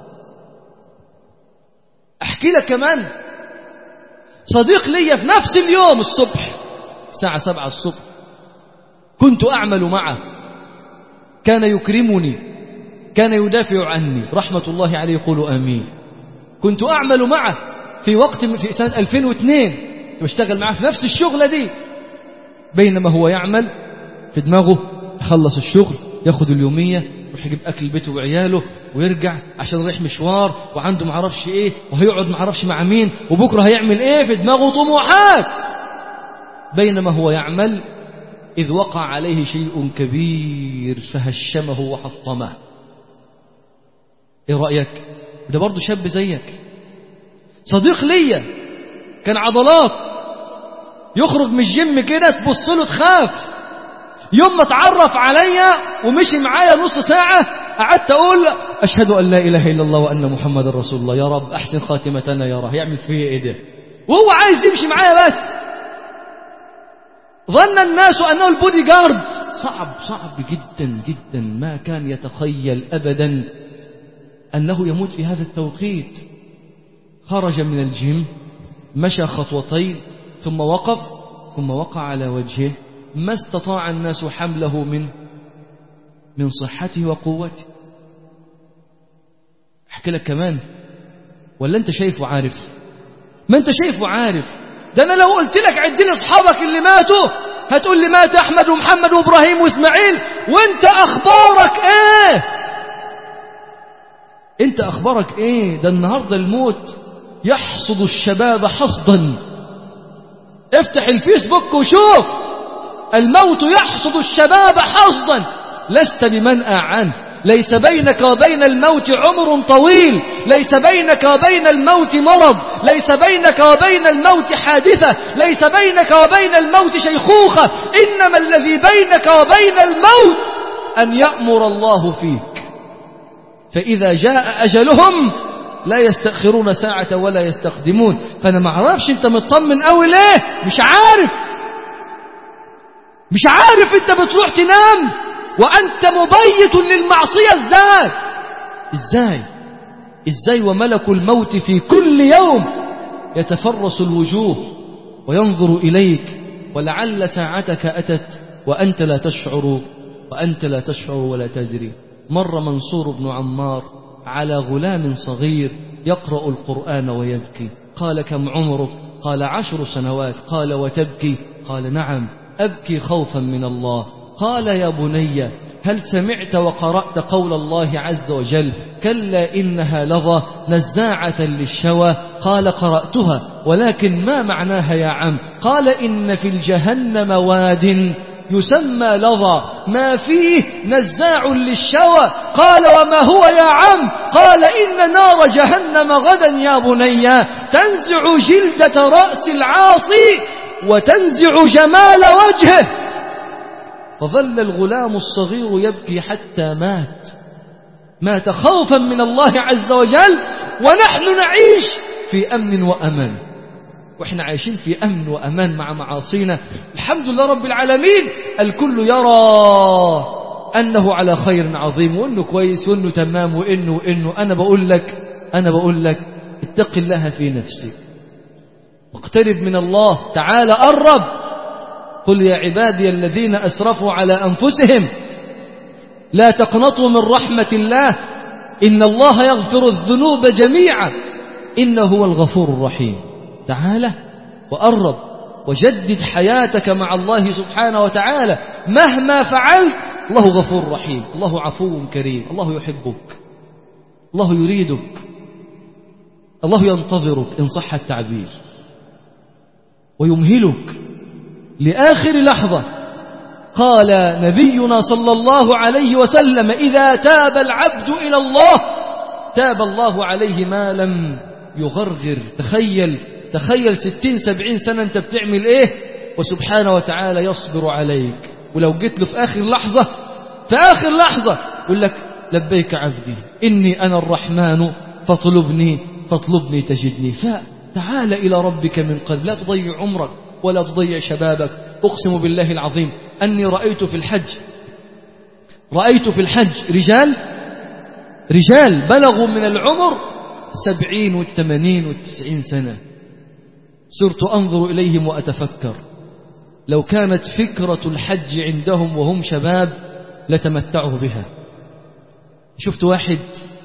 احكي لك كمان صديق لي في نفس اليوم الصبح الساعة سبعة الصبح كنت أعمل معه كان يكرمني كان يدافع عني رحمة الله عليه يقول آمين كنت أعمل معه في وقت في سنة 2002 بشتغل معه في نفس الشغلة دي بينما هو يعمل في دماغه يخلص الشغل ياخد اليومية يروح يجيب أكل بيته وعياله ويرجع عشان رايح مشوار وعنده معرفش ايه وهيقعد معرفش مع مين وبكرة هيعمل ايه في دماغه طموحات بينما هو يعمل إذ وقع عليه شيء كبير فهشمه وحطمه ايه رأيك ده برضه شاب زيك صديق ليا كان عضلات يخرج من الجيم كده تبص له تخاف يوم ما اتعرف عليا ومشي معايا نص ساعة قعدت أقول أشهد أن لا إله إلا الله وأن محمد رسول الله يا رب أحسن خاتمتنا يا رب يعمل فيه إيه ده وهو عايز يمشي معايا بس ظن الناس أنه البودي جارد صعب صعب جدا جدا ما كان يتخيل أبدا أنه يموت في هذا التوقيت خرج من الجيم مشى خطوتين ثم وقف ثم وقع على وجهه ما استطاع الناس حمله من من صحته وقوته احكي لك كمان ولا انت شايف وعارف ما انت شايف وعارف ده انا لو قلت لك عد لي اصحابك اللي ماتوا هتقول لي مات احمد ومحمد وابراهيم واسماعيل وانت اخبارك ايه انت اخبارك ايه ده النهارده الموت يحصد الشباب حصدا افتح الفيسبوك وشوف الموت يحصد الشباب حصدا لست بمنأى عنه ليس بينك وبين الموت عمر طويل ليس بينك وبين الموت مرض ليس بينك وبين الموت حادثة ليس بينك وبين الموت شيخوخة إنما الذي بينك وبين الموت أن يأمر الله فيك فإذا جاء أجلهم لا يستأخرون ساعة ولا يستقدمون فأنا ما أعرفش أنت مطمن أوي ليه مش عارف مش عارف أنت بتروح تنام وأنت مبيت للمعصية إزاي إزاي إزاي وملك الموت في كل يوم يتفرس الوجوه وينظر إليك ولعل ساعتك أتت وأنت لا تشعر وأنت لا تشعر ولا تدري مر منصور بن عمار على غلام صغير يقرأ القرآن ويبكي قال كم عمرك قال عشر سنوات قال وتبكي قال نعم أبكي خوفا من الله قال يا بني هل سمعت وقرأت قول الله عز وجل كلا إنها لظى نزاعة للشوى قال قرأتها ولكن ما معناها يا عم قال إن في الجهنم واد يسمى لظى ما فيه نزاع للشوى قال وما هو يا عم قال إن نار جهنم غدا يا بني تنزع جلدة رأس العاصي وتنزع جمال وجهه فظل الغلام الصغير يبكي حتى مات مات خوفا من الله عز وجل ونحن نعيش في أمن وأمان وإحنا عايشين في أمن وأمان مع معاصينا الحمد لله رب العالمين الكل يرى أنه على خير عظيم وأنه كويس وأنه تمام وأنه وأنه أنا بقول لك أنا بقول لك اتق الله في نفسك واقترب من الله تعالى قرب قل يا عبادي الذين أسرفوا على أنفسهم لا تقنطوا من رحمة الله إن الله يغفر الذنوب جميعا إنه هو الغفور الرحيم تعالى وقرب وجدد حياتك مع الله سبحانه وتعالى مهما فعلت الله غفور رحيم الله عفو كريم الله يحبك الله يريدك الله ينتظرك إن صح التعبير ويمهلك لآخر لحظة قال نبينا صلى الله عليه وسلم إذا تاب العبد إلى الله تاب الله عليه ما لم يغرغر تخيل تخيل ستين سبعين سنة أنت بتعمل إيه وسبحانه وتعالى يصبر عليك ولو جيت له في آخر لحظة في آخر لحظة يقول لك لبيك عبدي إني أنا الرحمن فاطلبني فاطلبني تجدني فتعال إلى ربك من قلب لا تضيع عمرك ولا تضيع شبابك أقسم بالله العظيم أني رأيت في الحج رأيت في الحج رجال رجال بلغوا من العمر السبعين والثمانين والتسعين سنة صرت أنظر إليهم وأتفكر لو كانت فكرة الحج عندهم وهم شباب لتمتعوا بها شفت واحد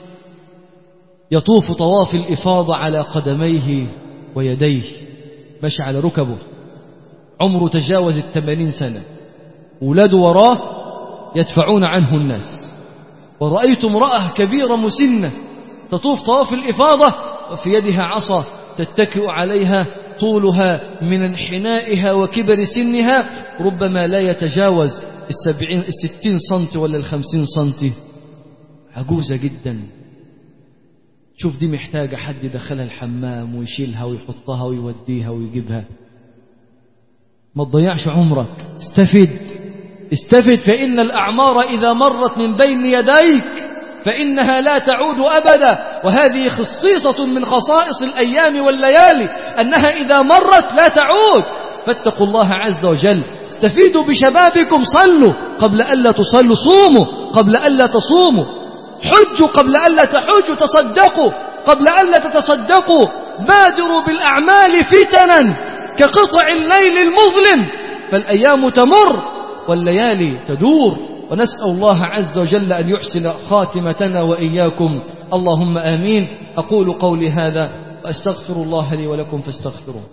يطوف طواف الإفاضة على قدميه ويديه مشى على ركبه عمره تجاوز الثمانين سنة ولاده وراه يدفعون عنه الناس ورأيت امرأة كبيرة مسنة تطوف طواف الإفاضة وفي يدها عصا تتكئ عليها طولها من انحنائها وكبر سنها ربما لا يتجاوز السبعين الستين سنتي ولا الخمسين سنتي عجوزة جدا شوف دي محتاجة حد يدخلها الحمام ويشيلها ويحطها ويوديها ويجيبها ما تضيعش عمرك استفد استفد فإن الأعمار إذا مرت من بين يديك فإنها لا تعود أبدا وهذه خصيصة من خصائص الأيام والليالي أنها إذا مرت لا تعود فاتقوا الله عز وجل استفيدوا بشبابكم صلوا قبل ألا تصلوا صوموا قبل ألا تصوموا حجوا قبل ألا تحجوا تصدقوا قبل ألا تتصدقوا بادروا بالأعمال فتنا كقطع الليل المظلم فالأيام تمر والليالي تدور ونسأل الله عز وجل أن يحسن خاتمتنا وإياكم اللهم آمين أقول قولي هذا وأستغفر الله لي ولكم فاستغفروه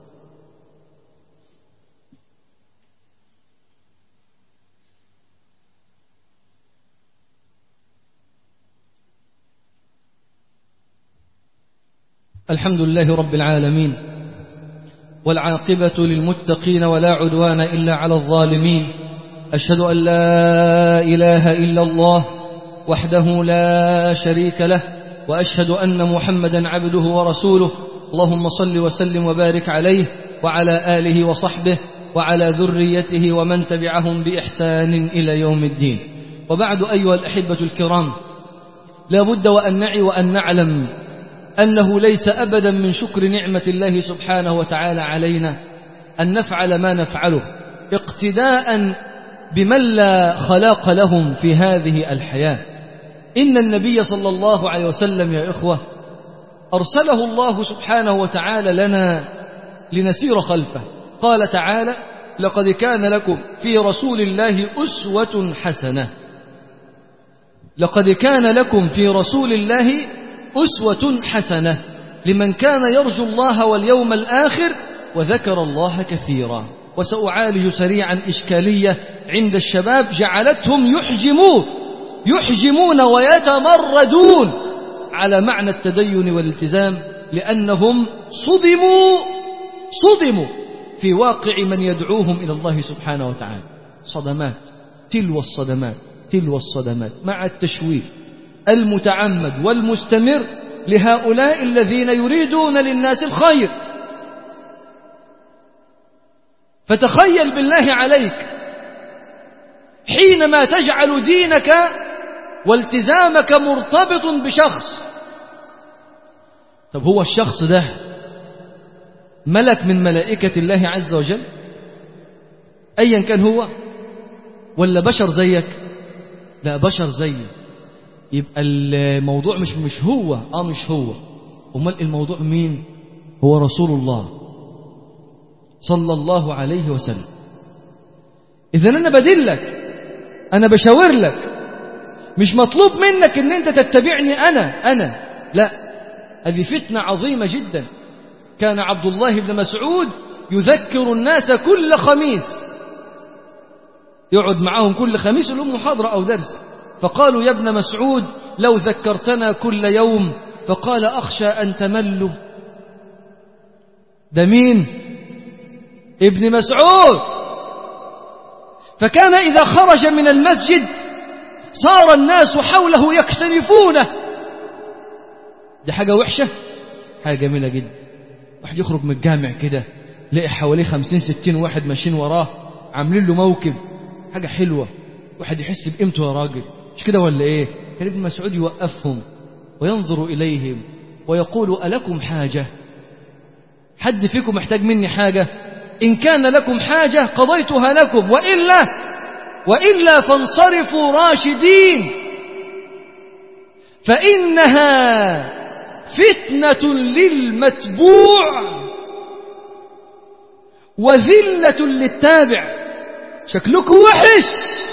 الحمد لله رب العالمين والعاقبة للمتقين ولا عدوان إلا على الظالمين أشهد أن لا إله إلا الله وحده لا شريك له وأشهد أن محمدا عبده ورسوله اللهم صل وسلم وبارك عليه وعلى آله وصحبه وعلى ذريته ومن تبعهم بإحسان إلى يوم الدين وبعد أيها الأحبة الكرام لا بد وأن نعي وأن نعلم أنه ليس أبدا من شكر نعمة الله سبحانه وتعالى علينا أن نفعل ما نفعله اقتداء بمن لا خلاق لهم في هذه الحياة إن النبي صلى الله عليه وسلم يا إخوة أرسله الله سبحانه وتعالى لنا لنسير خلفه قال تعالى لقد كان لكم في رسول الله أسوة حسنة لقد كان لكم في رسول الله أسوة حسنة لمن كان يرجو الله واليوم الآخر وذكر الله كثيرا وسأعالج سريعا إشكالية عند الشباب جعلتهم يحجمون يحجمون ويتمردون على معنى التدين والالتزام لأنهم صدموا صدموا في واقع من يدعوهم إلى الله سبحانه وتعالى صدمات تلو الصدمات تلو الصدمات مع التشويه المتعمد والمستمر لهؤلاء الذين يريدون للناس الخير فتخيل بالله عليك حينما تجعل دينك والتزامك مرتبط بشخص طب هو الشخص ده ملك من ملائكة الله عز وجل أيا كان هو ولا بشر زيك لا بشر زيي يبقى الموضوع مش مش هو اه مش هو امال الموضوع مين هو رسول الله صلى الله عليه وسلم اذا انا بدلك انا بشاور لك مش مطلوب منك ان انت تتبعني انا انا لا هذه فتنه عظيمه جدا كان عبد الله بن مسعود يذكر الناس كل خميس يقعد معهم كل خميس لهم محاضرة أو درس فقالوا يا ابن مسعود لو ذكرتنا كل يوم فقال أخشى أن تملوا ده مين ابن مسعود فكان إذا خرج من المسجد صار الناس حوله يكتنفونه دي حاجة وحشة حاجة جميلة جدا واحد يخرج من الجامع كده لقي حواليه خمسين ستين واحد ماشيين وراه عاملين له موكب حاجة حلوة واحد يحس بقيمته يا راجل مش كده ولا ايه كان ابن مسعود يوقفهم وينظر إليهم ويقول ألكم حاجة حد فيكم محتاج مني حاجة إن كان لكم حاجة قضيتها لكم وإلا وإلا فانصرفوا راشدين فإنها فتنة للمتبوع وذلة للتابع شكلكم وحش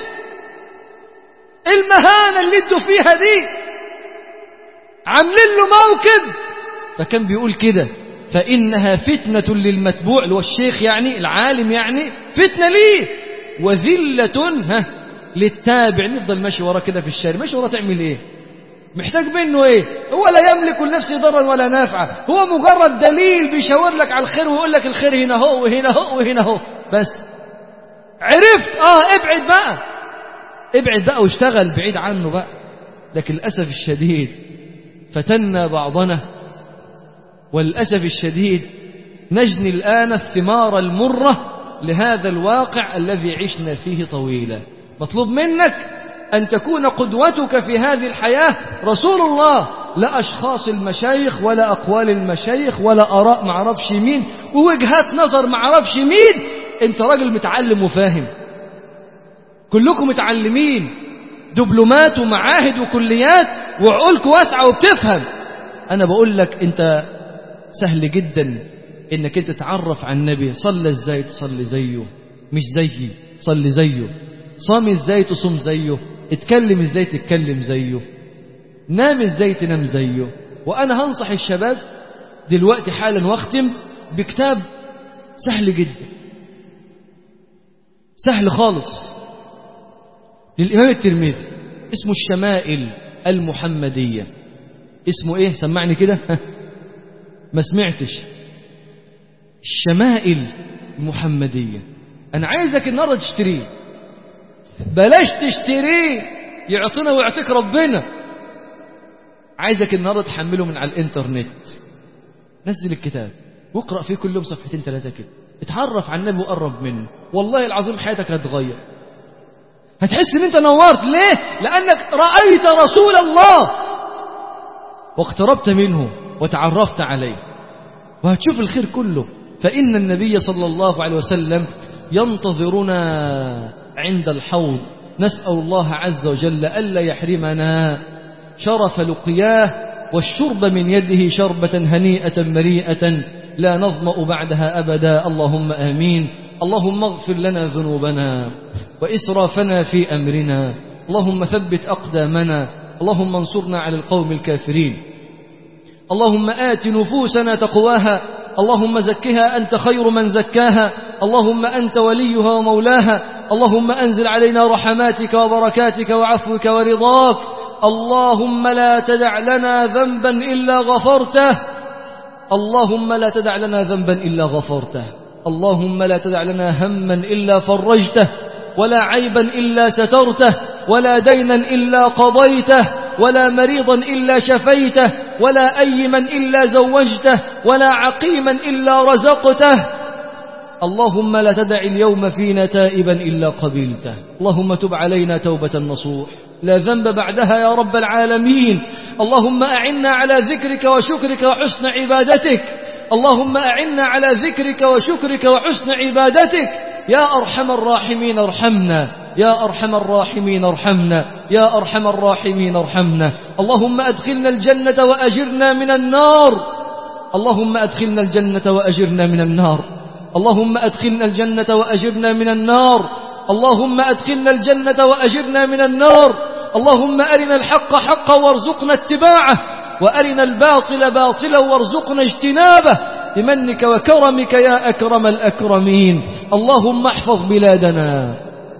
المهانة اللي انتوا فيها دي عاملين له موكب فكان بيقول كده فإنها فتنة للمتبوع اللي هو الشيخ يعني العالم يعني فتنة ليه وذلة ها للتابع نفضل ماشي وراه كده في الشارع ماشي وراه تعمل ايه محتاج منه ايه هو لا يملك لنفسه ضرا ولا نافعا هو مجرد دليل بيشاور لك على الخير ويقول لك الخير هنا هو وهنا هو وهنا هو بس عرفت اه ابعد بقى ابعد بقى واشتغل بعيد عنه بقى لكن للأسف الشديد فتنا بعضنا وللأسف الشديد نجني الآن الثمار المرة لهذا الواقع الذي عشنا فيه طويلا مطلوب منك أن تكون قدوتك في هذه الحياة رسول الله لا أشخاص المشايخ ولا أقوال المشايخ ولا أراء معرفش مين ووجهات نظر معرفش مين أنت راجل متعلم وفاهم كلكم متعلمين دبلومات ومعاهد وكليات وعقولك واسعة وبتفهم أنا بقول لك أنت سهل جدا إنك أنت تتعرف عن النبي صلى إزاي تصلي زيه مش زيي صلي زيه صام إزاي تصوم زيه اتكلم إزاي تتكلم زيه نام إزاي تنام زيه وأنا هنصح الشباب دلوقتي حالا واختم بكتاب سهل جدا سهل خالص للإمام الترمذي اسمه الشمائل المحمدية اسمه ايه سمعني كده ما سمعتش الشمائل المحمدية انا عايزك النهارده تشتريه بلاش تشتريه يعطينا ويعطيك ربنا عايزك النهارده تحمله من على الانترنت نزل الكتاب واقرأ فيه كل يوم صفحتين ثلاثة كده اتعرف على النبي وقرب منه والله العظيم حياتك هتتغير هتحس ان انت نورت ليه لانك رأيت رسول الله واقتربت منه وتعرفت عليه وهتشوف الخير كله فإن النبي صلى الله عليه وسلم ينتظرنا عند الحوض نسأل الله عز وجل ألا يحرمنا شرف لقياه والشرب من يده شربة هنيئة مريئة لا نظمأ بعدها أبدا اللهم آمين اللهم اغفر لنا ذنوبنا وإسرافنا في أمرنا اللهم ثبت أقدامنا اللهم انصرنا على القوم الكافرين اللهم آت نفوسنا تقواها اللهم زكها أنت خير من زكاها اللهم أنت وليها ومولاها اللهم أنزل علينا رحماتك وبركاتك وعفوك ورضاك اللهم لا تدع لنا ذنبا إلا غفرته اللهم لا تدع لنا ذنبا إلا غفرته اللهم لا تدع لنا هما إلا فرجته ولا عيبا إلا سترته ولا دينا إلا قضيته ولا مريضا إلا شفيته ولا أيما إلا زوجته ولا عقيما إلا رزقته اللهم لا تدع اليوم فينا تائبا إلا قبلته اللهم تب علينا توبة نصوح لا ذنب بعدها يا رب العالمين اللهم أعنا على ذكرك وشكرك وحسن عبادتك اللهم أعنا على ذكرك وشكرك وحسن عبادتك يا أرحم الراحمين ارحمنا يا أرحم الراحمين ارحمنا يا أرحم الراحمين ارحمنا اللهم أدخلنا الجنة وأجرنا من النار اللهم أدخلنا الجنة وأجرنا من النار اللهم أدخلنا الجنة وأجرنا من النار اللهم أدخلنا الجنة وأجرنا من النار اللهم أرنا الحق حقا وارزقنا اتباعه وأرنا الباطل باطلا وارزقنا اجتنابه بمنك وكرمك يا أكرم الأكرمين اللهم احفظ بلادنا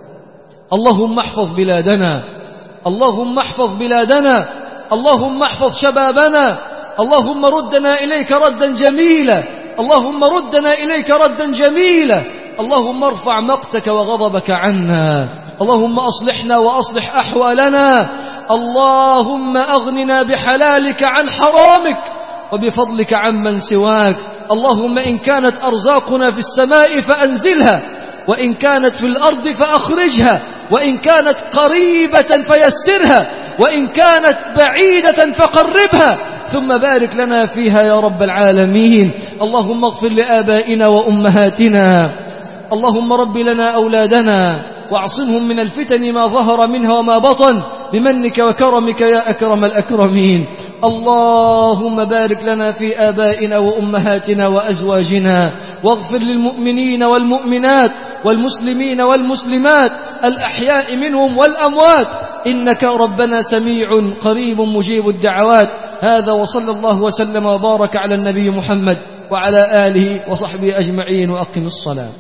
اللهم احفظ بلادنا اللهم احفظ بلادنا اللهم احفظ شبابنا اللهم ردنا إليك ردا جميلا اللهم ردنا إليك ردا جميلا اللهم ارفع مقتك وغضبك عنا اللهم أصلحنا وأصلح أحوالنا اللهم أغننا بحلالك عن حرامك وبفضلك عمن سواك اللهم إن كانت أرزاقنا في السماء فأنزلها وإن كانت في الأرض فأخرجها وإن كانت قريبة فيسرها وإن كانت بعيدة فقربها ثم بارك لنا فيها يا رب العالمين اللهم اغفر لآبائنا وأمهاتنا اللهم رب لنا أولادنا واعصمهم من الفتن ما ظهر منها وما بطن بمنك وكرمك يا أكرم الأكرمين اللهم بارك لنا في آبائنا وأمهاتنا وأزواجنا واغفر للمؤمنين والمؤمنات والمسلمين والمسلمات الأحياء منهم والأموات إنك ربنا سميع قريب مجيب الدعوات هذا وصلى الله وسلم وبارك على النبي محمد وعلى آله وصحبه أجمعين وأقم الصلاة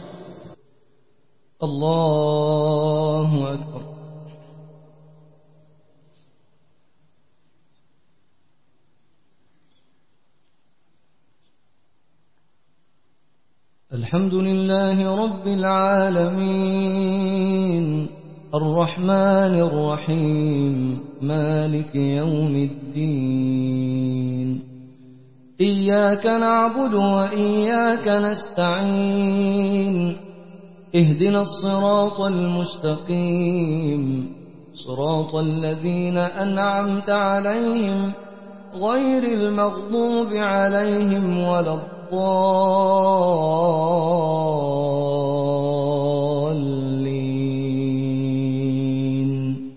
الله أكبر الحمد لله رب العالمين الرحمن الرحيم مالك يوم الدين إياك نعبد وإياك نستعين اهدنا الصراط المستقيم صراط الذين أنعمت عليهم غير المغضوب عليهم ولا الضالين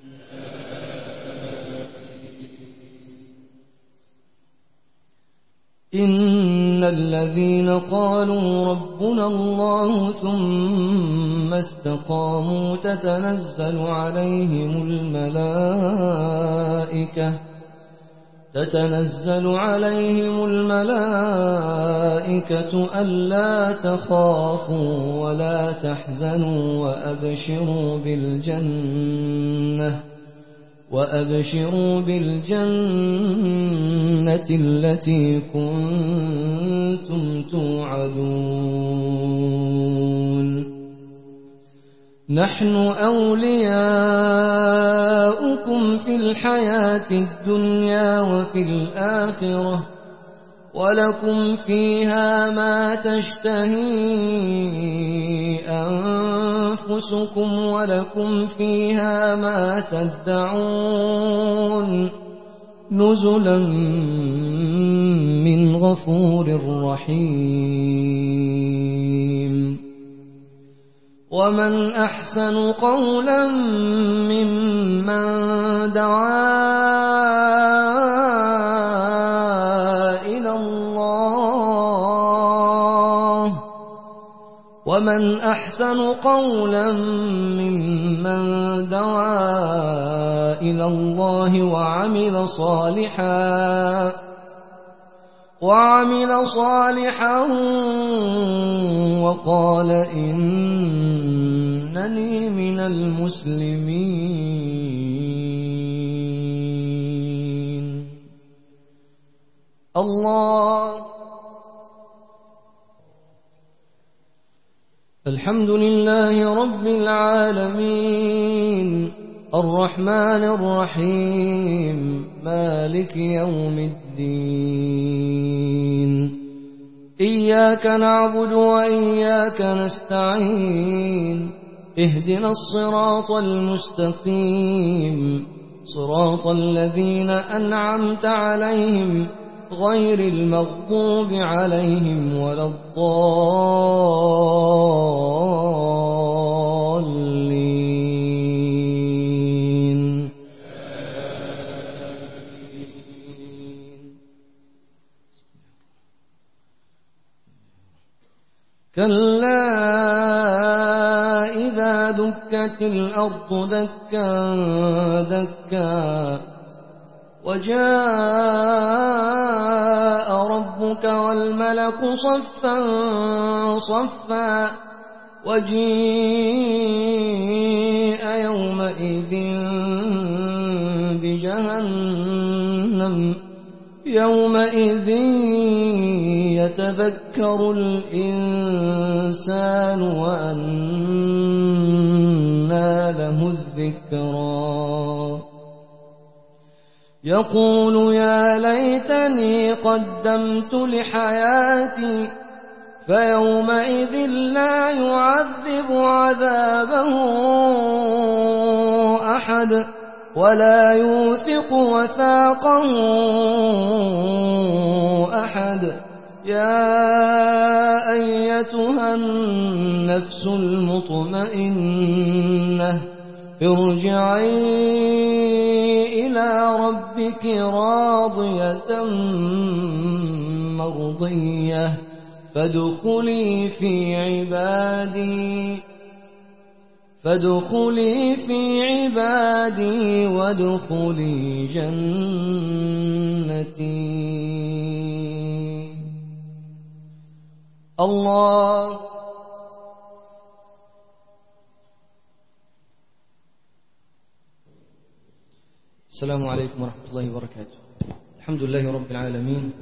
إن الذين قالوا ربنا الله ثم استقاموا تتنزل عليهم الملائكة تتنزل عليهم الملائكة ألا تخافوا ولا تحزنوا وأبشروا بالجنة وأبشروا بالجنة التي كنتم توعدون نحن أولياؤكم في الحياة الدنيا وفي الآخرة ولكم فيها ما تشتهي أنفسكم ولكم فيها ما تدعون نزلا من غفور رحيم ومن أحسن قولا ممن دعا إلى الله ومن أحسن قولا ممن دعا إلى الله وعمل صالحا وعمل صالحا وقال إنني من المسلمين الله الحمد لله رب العالمين الرحمن الرحيم مالك يوم الدين إياك نعبد وإياك نستعين اهدنا الصراط المستقيم صراط الذين أنعمت عليهم غير المغضوب عليهم ولا الضالين كلا إذا دكت الأرض دكا دكا وجاء ربك والملك صفا صفا وجيء يومئذ بجهنم يومئذ يتذكر الإنسان وأنى له الذكرى يقول يا ليتني قدمت لحياتي فيومئذ لا يعذب عذابه أحد ولا يوثق وثاقه أحد يا أيتها النفس المطمئنة ارجعي إلى ربك راضية مرضية فادخلي في عبادي فادخلي في عبادي وادخلي جنتي الله السلام عليكم ورحمة الله وبركاته الحمد لله رب العالمين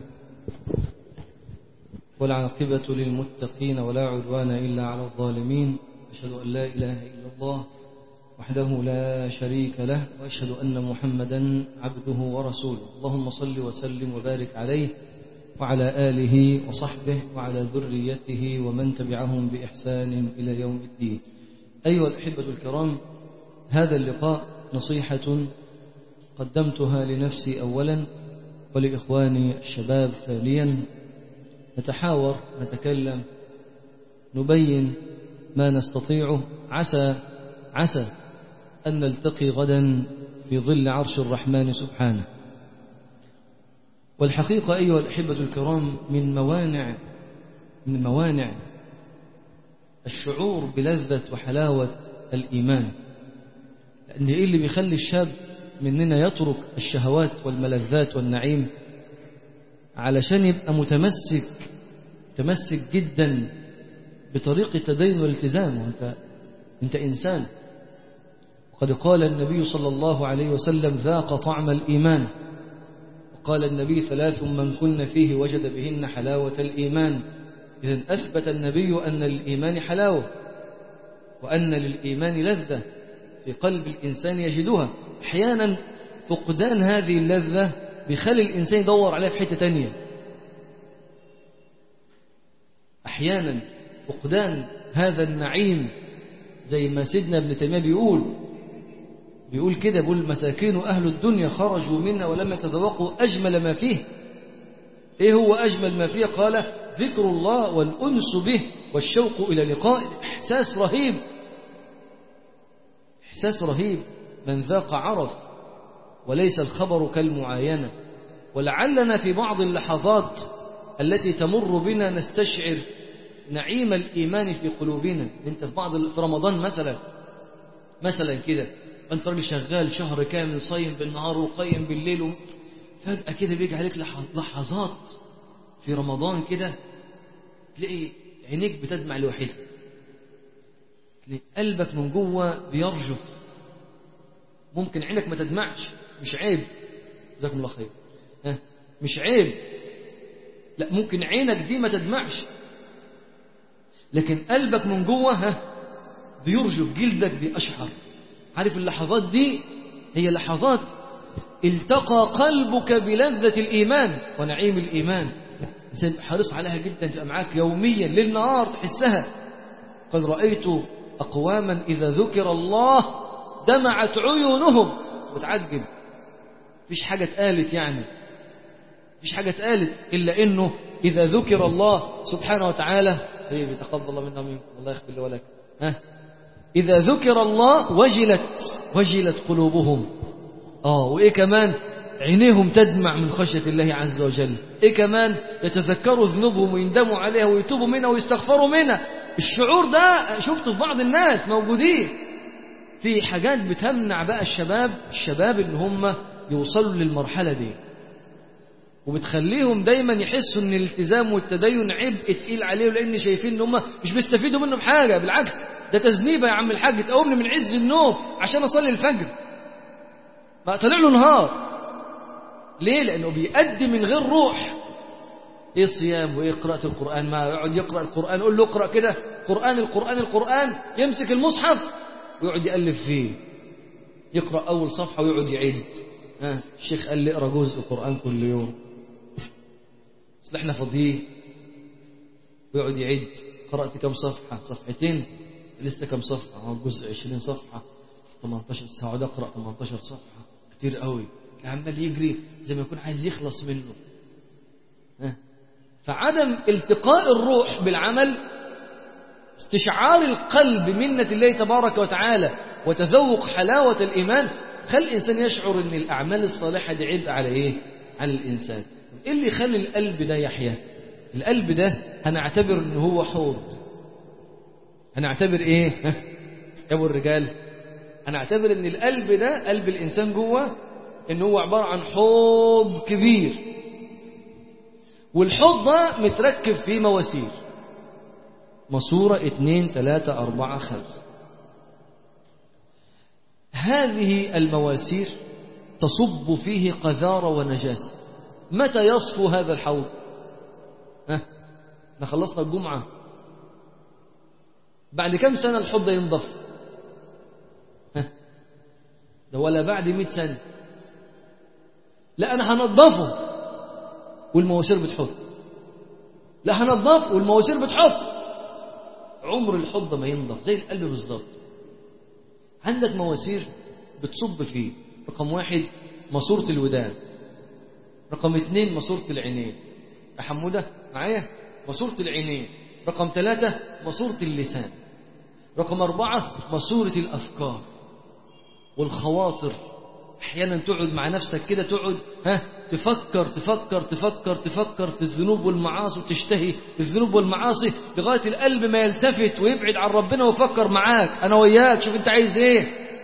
والعاقبة للمتقين ولا عدوان إلا على الظالمين أشهد أن لا إله إلا الله وحده لا شريك له وأشهد أن محمدا عبده ورسوله اللهم صل وسلم وبارك عليه وعلى آله وصحبه وعلى ذريته ومن تبعهم بإحسان إلى يوم الدين أيها الأحبة الكرام هذا اللقاء نصيحة قدمتها لنفسي أولا ولإخواني الشباب ثانيا نتحاور نتكلم نبين ما نستطيعه عسى عسى أن نلتقي غدا في ظل عرش الرحمن سبحانه والحقيقة أيها الأحبة الكرام من موانع من موانع الشعور بلذة وحلاوة الإيمان لأن إيه اللي بيخلي الشاب مننا يترك الشهوات والملذات والنعيم علشان يبقى متمسك متمسك جدا بطريق التدين والالتزام وانت انت إنسان وقد قال النبي صلى الله عليه وسلم ذاق طعم الإيمان وقال النبي ثلاث من كن فيه وجد بهن حلاوة الإيمان إذن أثبت النبي أن للإيمان حلاوة وأن للإيمان لذة في قلب الإنسان يجدها أحيانا فقدان هذه اللذة بيخلي الإنسان يدور عليها في حتة تانية أحيانا فقدان هذا النعيم زي ما سيدنا ابن تيمية بيقول بيقول كده بيقول مساكين أهل الدنيا خرجوا منا ولم يتذوقوا أجمل ما فيه إيه هو أجمل ما فيه قال ذكر الله والأنس به والشوق إلى لقائه إحساس رهيب إحساس رهيب من ذاق عرف وليس الخبر كالمعاينة ولعلنا في بعض اللحظات التي تمر بنا نستشعر نعيم الإيمان في قلوبنا أنت في بعض في رمضان مثلا مثلا كده أنت راجل شغال شهر كامل صايم بالنهار وقيم بالليل فجأة كده بيجي عليك لحظات في رمضان كده تلاقي عينيك بتدمع لوحدها تلاقي قلبك من جوه بيرجف ممكن عينك ما تدمعش مش عيب جزاكم الله خير ها مش عيب لا ممكن عينك دي ما تدمعش لكن قلبك من جوه ها بيرجف جلدك بيأشعر عارف اللحظات دي هي لحظات التقى قلبك بلذة الإيمان ونعيم الإيمان إنسان حريص عليها جدا تبقى معاك يوميا ليل نهار تحسها قد رأيت أقواما إذا ذكر الله دمعت عيونهم وتعجب فيش حاجة اتقالت يعني فيش حاجة اتقالت إلا إنه إذا ذكر الله سبحانه وتعالى حبيبي تقبل الله منا ومنكم الله يغفر لي ولك ها إذا ذكر الله وجلت وجلت قلوبهم آه وإيه كمان عينيهم تدمع من خشية الله عز وجل إيه كمان يتذكروا ذنوبهم ويندموا عليها ويتوبوا منها ويستغفروا منها الشعور ده شفته في بعض الناس موجودين في حاجات بتمنع بقى الشباب الشباب ان هم يوصلوا للمرحلة دي وبتخليهم دايما يحسوا ان الالتزام والتدين عبء تقيل عليهم لان شايفين ان هم مش بيستفيدوا منه بحاجة بالعكس ده تذنيبه يا عم الحاج تقومني من عز النوم عشان اصلي الفجر ما طلع له نهار ليه لانه بيأدي من غير روح ايه الصيام وايه قراءة القرآن ما يقعد يقرأ القرآن قول له اقرأ كده قرآن القرآن القرآن يمسك المصحف ويقعد يألف فيه يقرأ أول صفحة ويقعد يعد آه الشيخ قال لي اقرأ جزء قرآن كل يوم اصل احنا فاضيين ويقعد يعد قرأت كم صفحة صفحتين لسه كم صفحة اه جزء 20 صفحة 18 ساعة اقرأ 18 صفحة كتير قوي عمال يجري زي ما يكون عايز يخلص منه آه. فعدم التقاء الروح بالعمل استشعار القلب منة الله تبارك وتعالى وتذوق حلاوة الإيمان خلى الإنسان يشعر أن الأعمال الصالحة دي عبء على إيه؟ على الإنسان إيه اللي يخلي القلب ده يحيا القلب ده هنعتبر أنه هو حوض هنعتبر إيه يا أبو الرجال هنعتبر أن القلب ده قلب الإنسان جوه أنه هو عبارة عن حوض كبير والحوض ده متركب فيه مواسير ماسورة اتنين تلاتة أربعة خمسة هذه المواسير تصب فيه قذارة ونجاسة متى يصفو هذا الحوض ها احنا خلصنا الجمعة بعد كم سنة الحوض ده ينضف ها ده ولا بعد مئة سنة لا أنا هنضفه والمواسير بتحط لا هنضفه والمواسير بتحط عمر الحوض ما ينضف زي القلب بالظبط عندك مواسير بتصب فيه رقم واحد ماسورة الودان رقم اثنين ماسورة العينين يا حمودة معايا ماسورة العينين رقم ثلاثة ماسورة اللسان رقم أربعة ماسورة الأفكار والخواطر أحيانا تقعد مع نفسك كده تقعد ها تفكر تفكر تفكر تفكر في الذنوب والمعاصي وتشتهي الذنوب والمعاصي لغاية القلب ما يلتفت ويبعد عن ربنا ويفكر معاك أنا وياك شوف أنت عايز إيه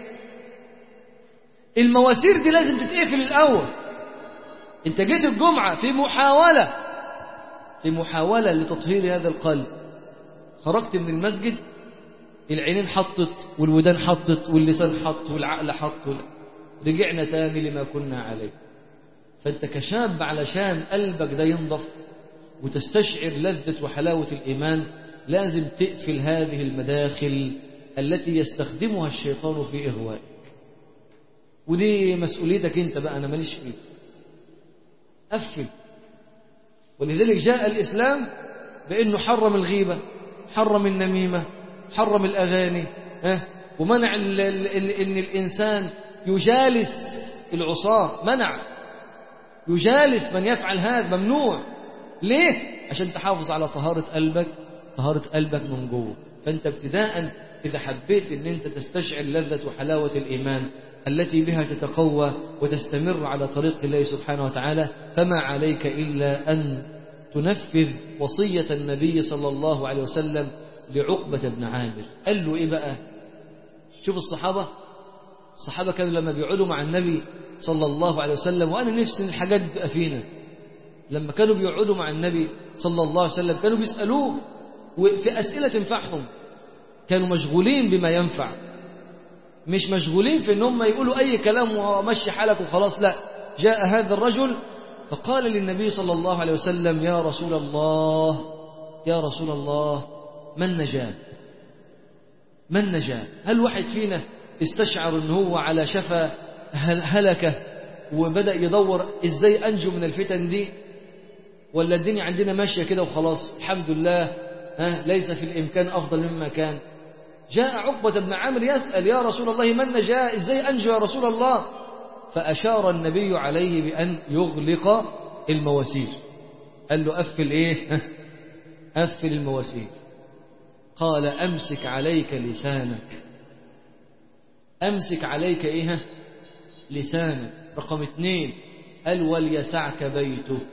المواسير دي لازم تتقفل الأول أنت جيت الجمعة في محاولة في محاولة لتطهير هذا القلب خرجت من المسجد العينين حطت والودان حطت واللسان حط والعقل حط وال... رجعنا تاني لما كنا عليه فأنت كشاب علشان قلبك ده ينضف وتستشعر لذة وحلاوة الإيمان لازم تقفل هذه المداخل التي يستخدمها الشيطان في إغوائك ودي مسؤوليتك انت بقى انا ماليش فيه قفل ولذلك جاء الاسلام بانه حرم الغيبه حرم النميمه حرم الاغاني ها ومنع ال ال ال ان الانسان يجالس العصاه منع يجالس من يفعل هذا ممنوع ليه عشان تحافظ على طهاره قلبك طهاره قلبك من جوه فانت ابتداء اذا حبيت ان انت تستشعر لذه وحلاوه الايمان التي بها تتقوى وتستمر على طريق الله سبحانه وتعالى فما عليك إلا أن تنفذ وصية النبي صلى الله عليه وسلم لعقبة بن عامر قال له إيه بقى شوف الصحابة الصحابة كانوا لما بيقعدوا مع النبي صلى الله عليه وسلم وأنا نفسي إن الحاجات دي تبقى فينا لما كانوا بيقعدوا مع النبي صلى الله عليه وسلم كانوا بيسألوه وفي أسئلة تنفعهم كانوا مشغولين بما ينفع مش مشغولين في ان هم يقولوا اي كلام ومشي حالك وخلاص لا جاء هذا الرجل فقال للنبي صلى الله عليه وسلم يا رسول الله يا رسول الله من نجا من نجا هل واحد فينا استشعر ان هو على شفا هلكه وبدأ يدور ازاي انجو من الفتن دي ولا الدنيا عندنا ماشية كده وخلاص الحمد لله ها ليس في الامكان افضل مما كان جاء عقبة بن عامر يسأل يا رسول الله من نجا ازاي انجو يا رسول الله فأشار النبي عليه بأن يغلق المواسير قال له قفل ايه قفل المواسير قال أمسك عليك لسانك أمسك عليك إيه لسانك رقم اثنين قال وليسعك بيتك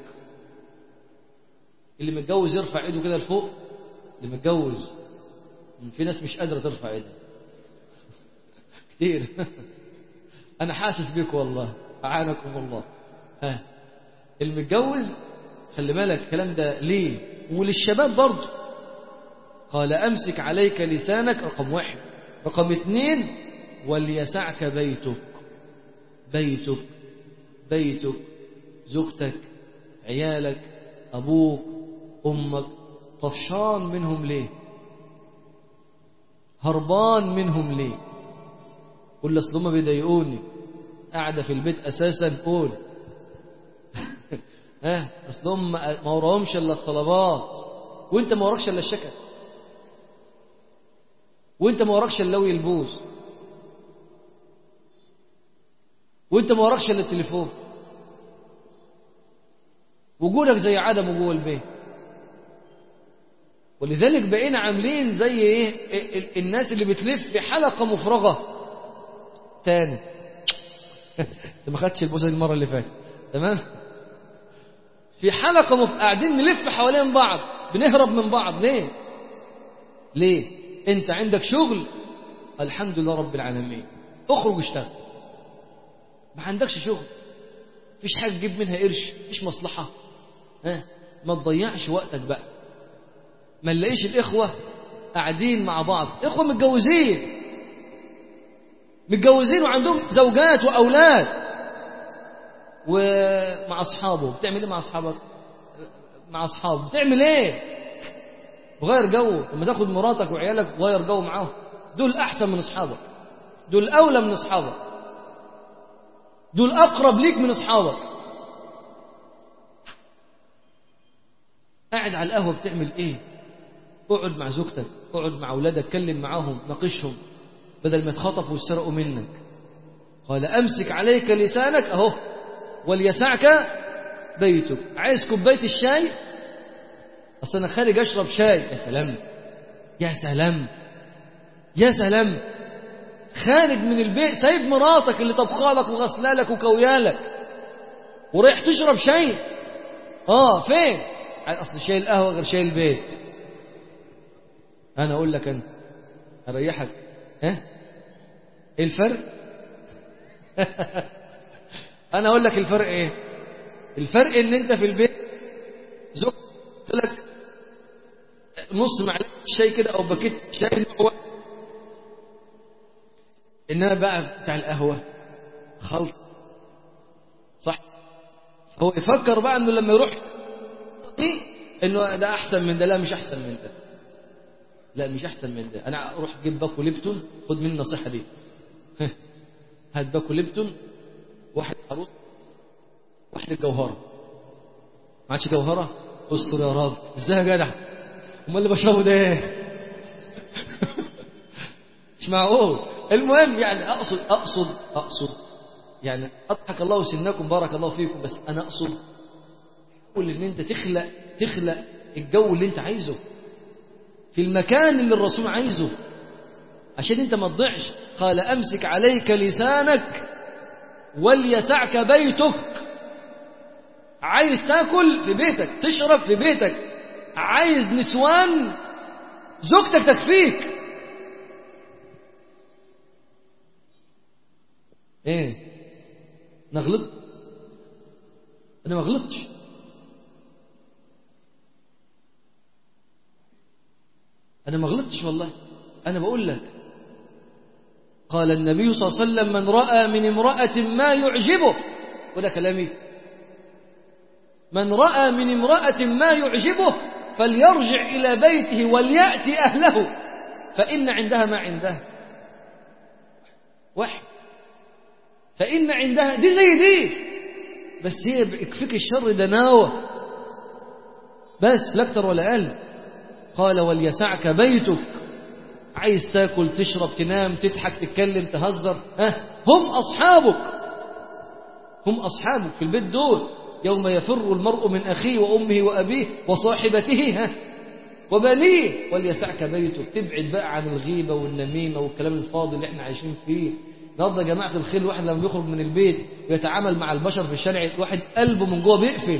اللي متجوز يرفع ايده كده لفوق اللي متجوز في ناس مش قادرة ترفع ايدها كتير أنا حاسس بك والله أعانكم الله ها المتجوز خلي بالك الكلام ده ليه وللشباب برضه قال أمسك عليك لسانك رقم واحد رقم اثنين وليسعك بيتك بيتك بيتك زوجتك عيالك أبوك أمك طفشان منهم ليه هربان منهم ليه قول اصل هم بيضايقوني قاعده في البيت اساسا قول ها اصل هم ما وراهمش الا الطلبات وانت ما وراكش الا الشكل وانت ما وراكش الا لوي البوس وانت ما وراكش الا التليفون وجودك زي عدمه جوه البيت ولذلك بقينا عاملين زي ايه الناس اللي بتلف بحلقه مفرغه تاني انت ما خدتش البوسه دي المره اللي فاتت تمام في حلقه مف... قاعدين نلف حوالين بعض بنهرب من بعض ليه ليه انت عندك شغل الحمد لله رب العالمين اخرج اشتغل ما عندكش شغل مفيش حاجه تجيب منها قرش مفيش مصلحه ها ما تضيعش وقتك بقى ما نلاقيش الاخوه قاعدين مع بعض اخوه متجوزين متجوزين وعندهم زوجات واولاد ومع اصحابه بتعمل ايه مع اصحابك مع اصحابه بتعمل ايه غير جو لما تاخد مراتك وعيالك غير جو معاهم دول احسن من اصحابك دول اولى من اصحابك دول اقرب ليك من اصحابك قاعد على القهوه بتعمل ايه اقعد مع زوجتك اقعد مع اولادك اتكلم معاهم ناقشهم بدل ما يتخطفوا ويسرقوا منك قال امسك عليك لسانك اهو وليسعك بيتك عايز كوبايه الشاي اصل انا خارج اشرب شاي يا سلام يا سلام يا سلام خارج من البيت سايب مراتك اللي طبخالك وغسلالك وكويالك ورايح تشرب شاي اه فين اصل شاي القهوه غير شاي البيت انا اقول لك انا اريحك ها ايه الفرق انا اقول لك الفرق ايه الفرق ان انت في البيت زوج قلت لك نص معلقه شاي كده او باكيت شاي هو انما بقى بتاع القهوه خلط صح هو يفكر بقى انه لما يروح دي انه ده احسن من ده لا مش احسن من ده لا مش احسن من ده انا اروح اجيب باكو ليبتون خد مني النصيحه دي هات باكو ليبتون واحد عروس واحد الجوهرة ما عادش جوهرة استر يا رب ازاي يا جدع امال اللي بشربه ده ايه مش معقول المهم يعني اقصد اقصد اقصد يعني اضحك الله سنكم بارك الله فيكم بس انا اقصد حاول ان انت تخلق تخلق الجو اللي انت عايزه في المكان اللي الرسول عايزه عشان انت ما تضيعش قال امسك عليك لسانك وليسعك بيتك عايز تاكل في بيتك تشرب في بيتك عايز نسوان زوجتك تكفيك ايه انا غلطت انا ما غلطتش انا ما غلطتش والله انا بقول لك قال النبي صلى الله عليه وسلم من راى من امراه ما يعجبه وده كلامي من راى من امراه ما يعجبه فليرجع الى بيته ولياتي اهله فان عندها ما عنده واحد فإن عندها دي زي دي بس هي يكفيك الشر دناوة بس لا أكتر ولا أقل قال وليسعك بيتك عايز تاكل تشرب تنام تضحك تتكلم تهزر ها هم أصحابك هم أصحابك في البيت دول يوم يفر المرء من أخيه وأمه وأبيه وصاحبته ها وبنيه وليسعك بيتك تبعد بقى عن الغيبة والنميمة والكلام الفاضي اللي احنا عايشين فيه النهارده يا جماعه الخير الواحد لما بيخرج من البيت ويتعامل مع البشر في الشارع الواحد قلبه من جوه بيقفل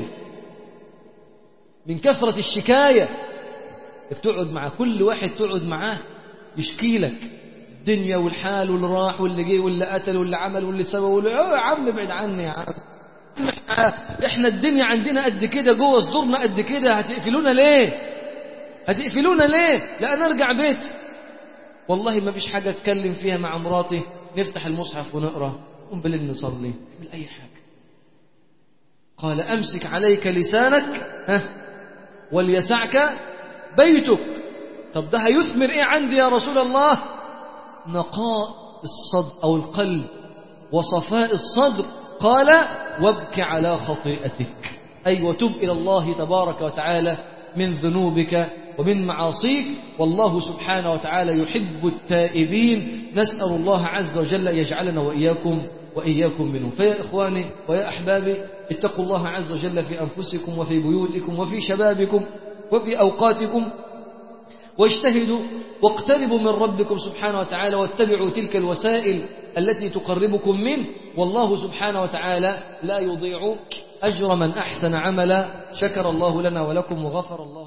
من كثرة الشكاية تقعد مع كل واحد تقعد معاه يشكي لك الدنيا والحال واللي راح واللي جه واللي قتل واللي عمل واللي سوى واللي يا عم ابعد عني يا عم احنا الدنيا عندنا قد كده جوه صدورنا قد كده هتقفلونا ليه هتقفلونا ليه لا انا ارجع بيت والله ما فيش حاجه اتكلم فيها مع مراتي نفتح المصحف ونقرا قوم بالليل نصلي نعمل اي حاجه قال امسك عليك لسانك ها وليسعك بيتك طب ده هيثمر ايه عندي يا رسول الله نقاء الصدر او القلب وصفاء الصدر قال وابك على خطيئتك اي وتب الى الله تبارك وتعالى من ذنوبك ومن معاصيك والله سبحانه وتعالى يحب التائبين نسأل الله عز وجل يجعلنا وإياكم وإياكم منه فيا إخواني ويا أحبابي اتقوا الله عز وجل في أنفسكم وفي بيوتكم وفي شبابكم وفي أوقاتكم واجتهدوا واقتربوا من ربكم سبحانه وتعالى واتبعوا تلك الوسائل التي تقربكم منه والله سبحانه وتعالى لا يضيع أجر من أحسن عملا شكر الله لنا ولكم وغفر الله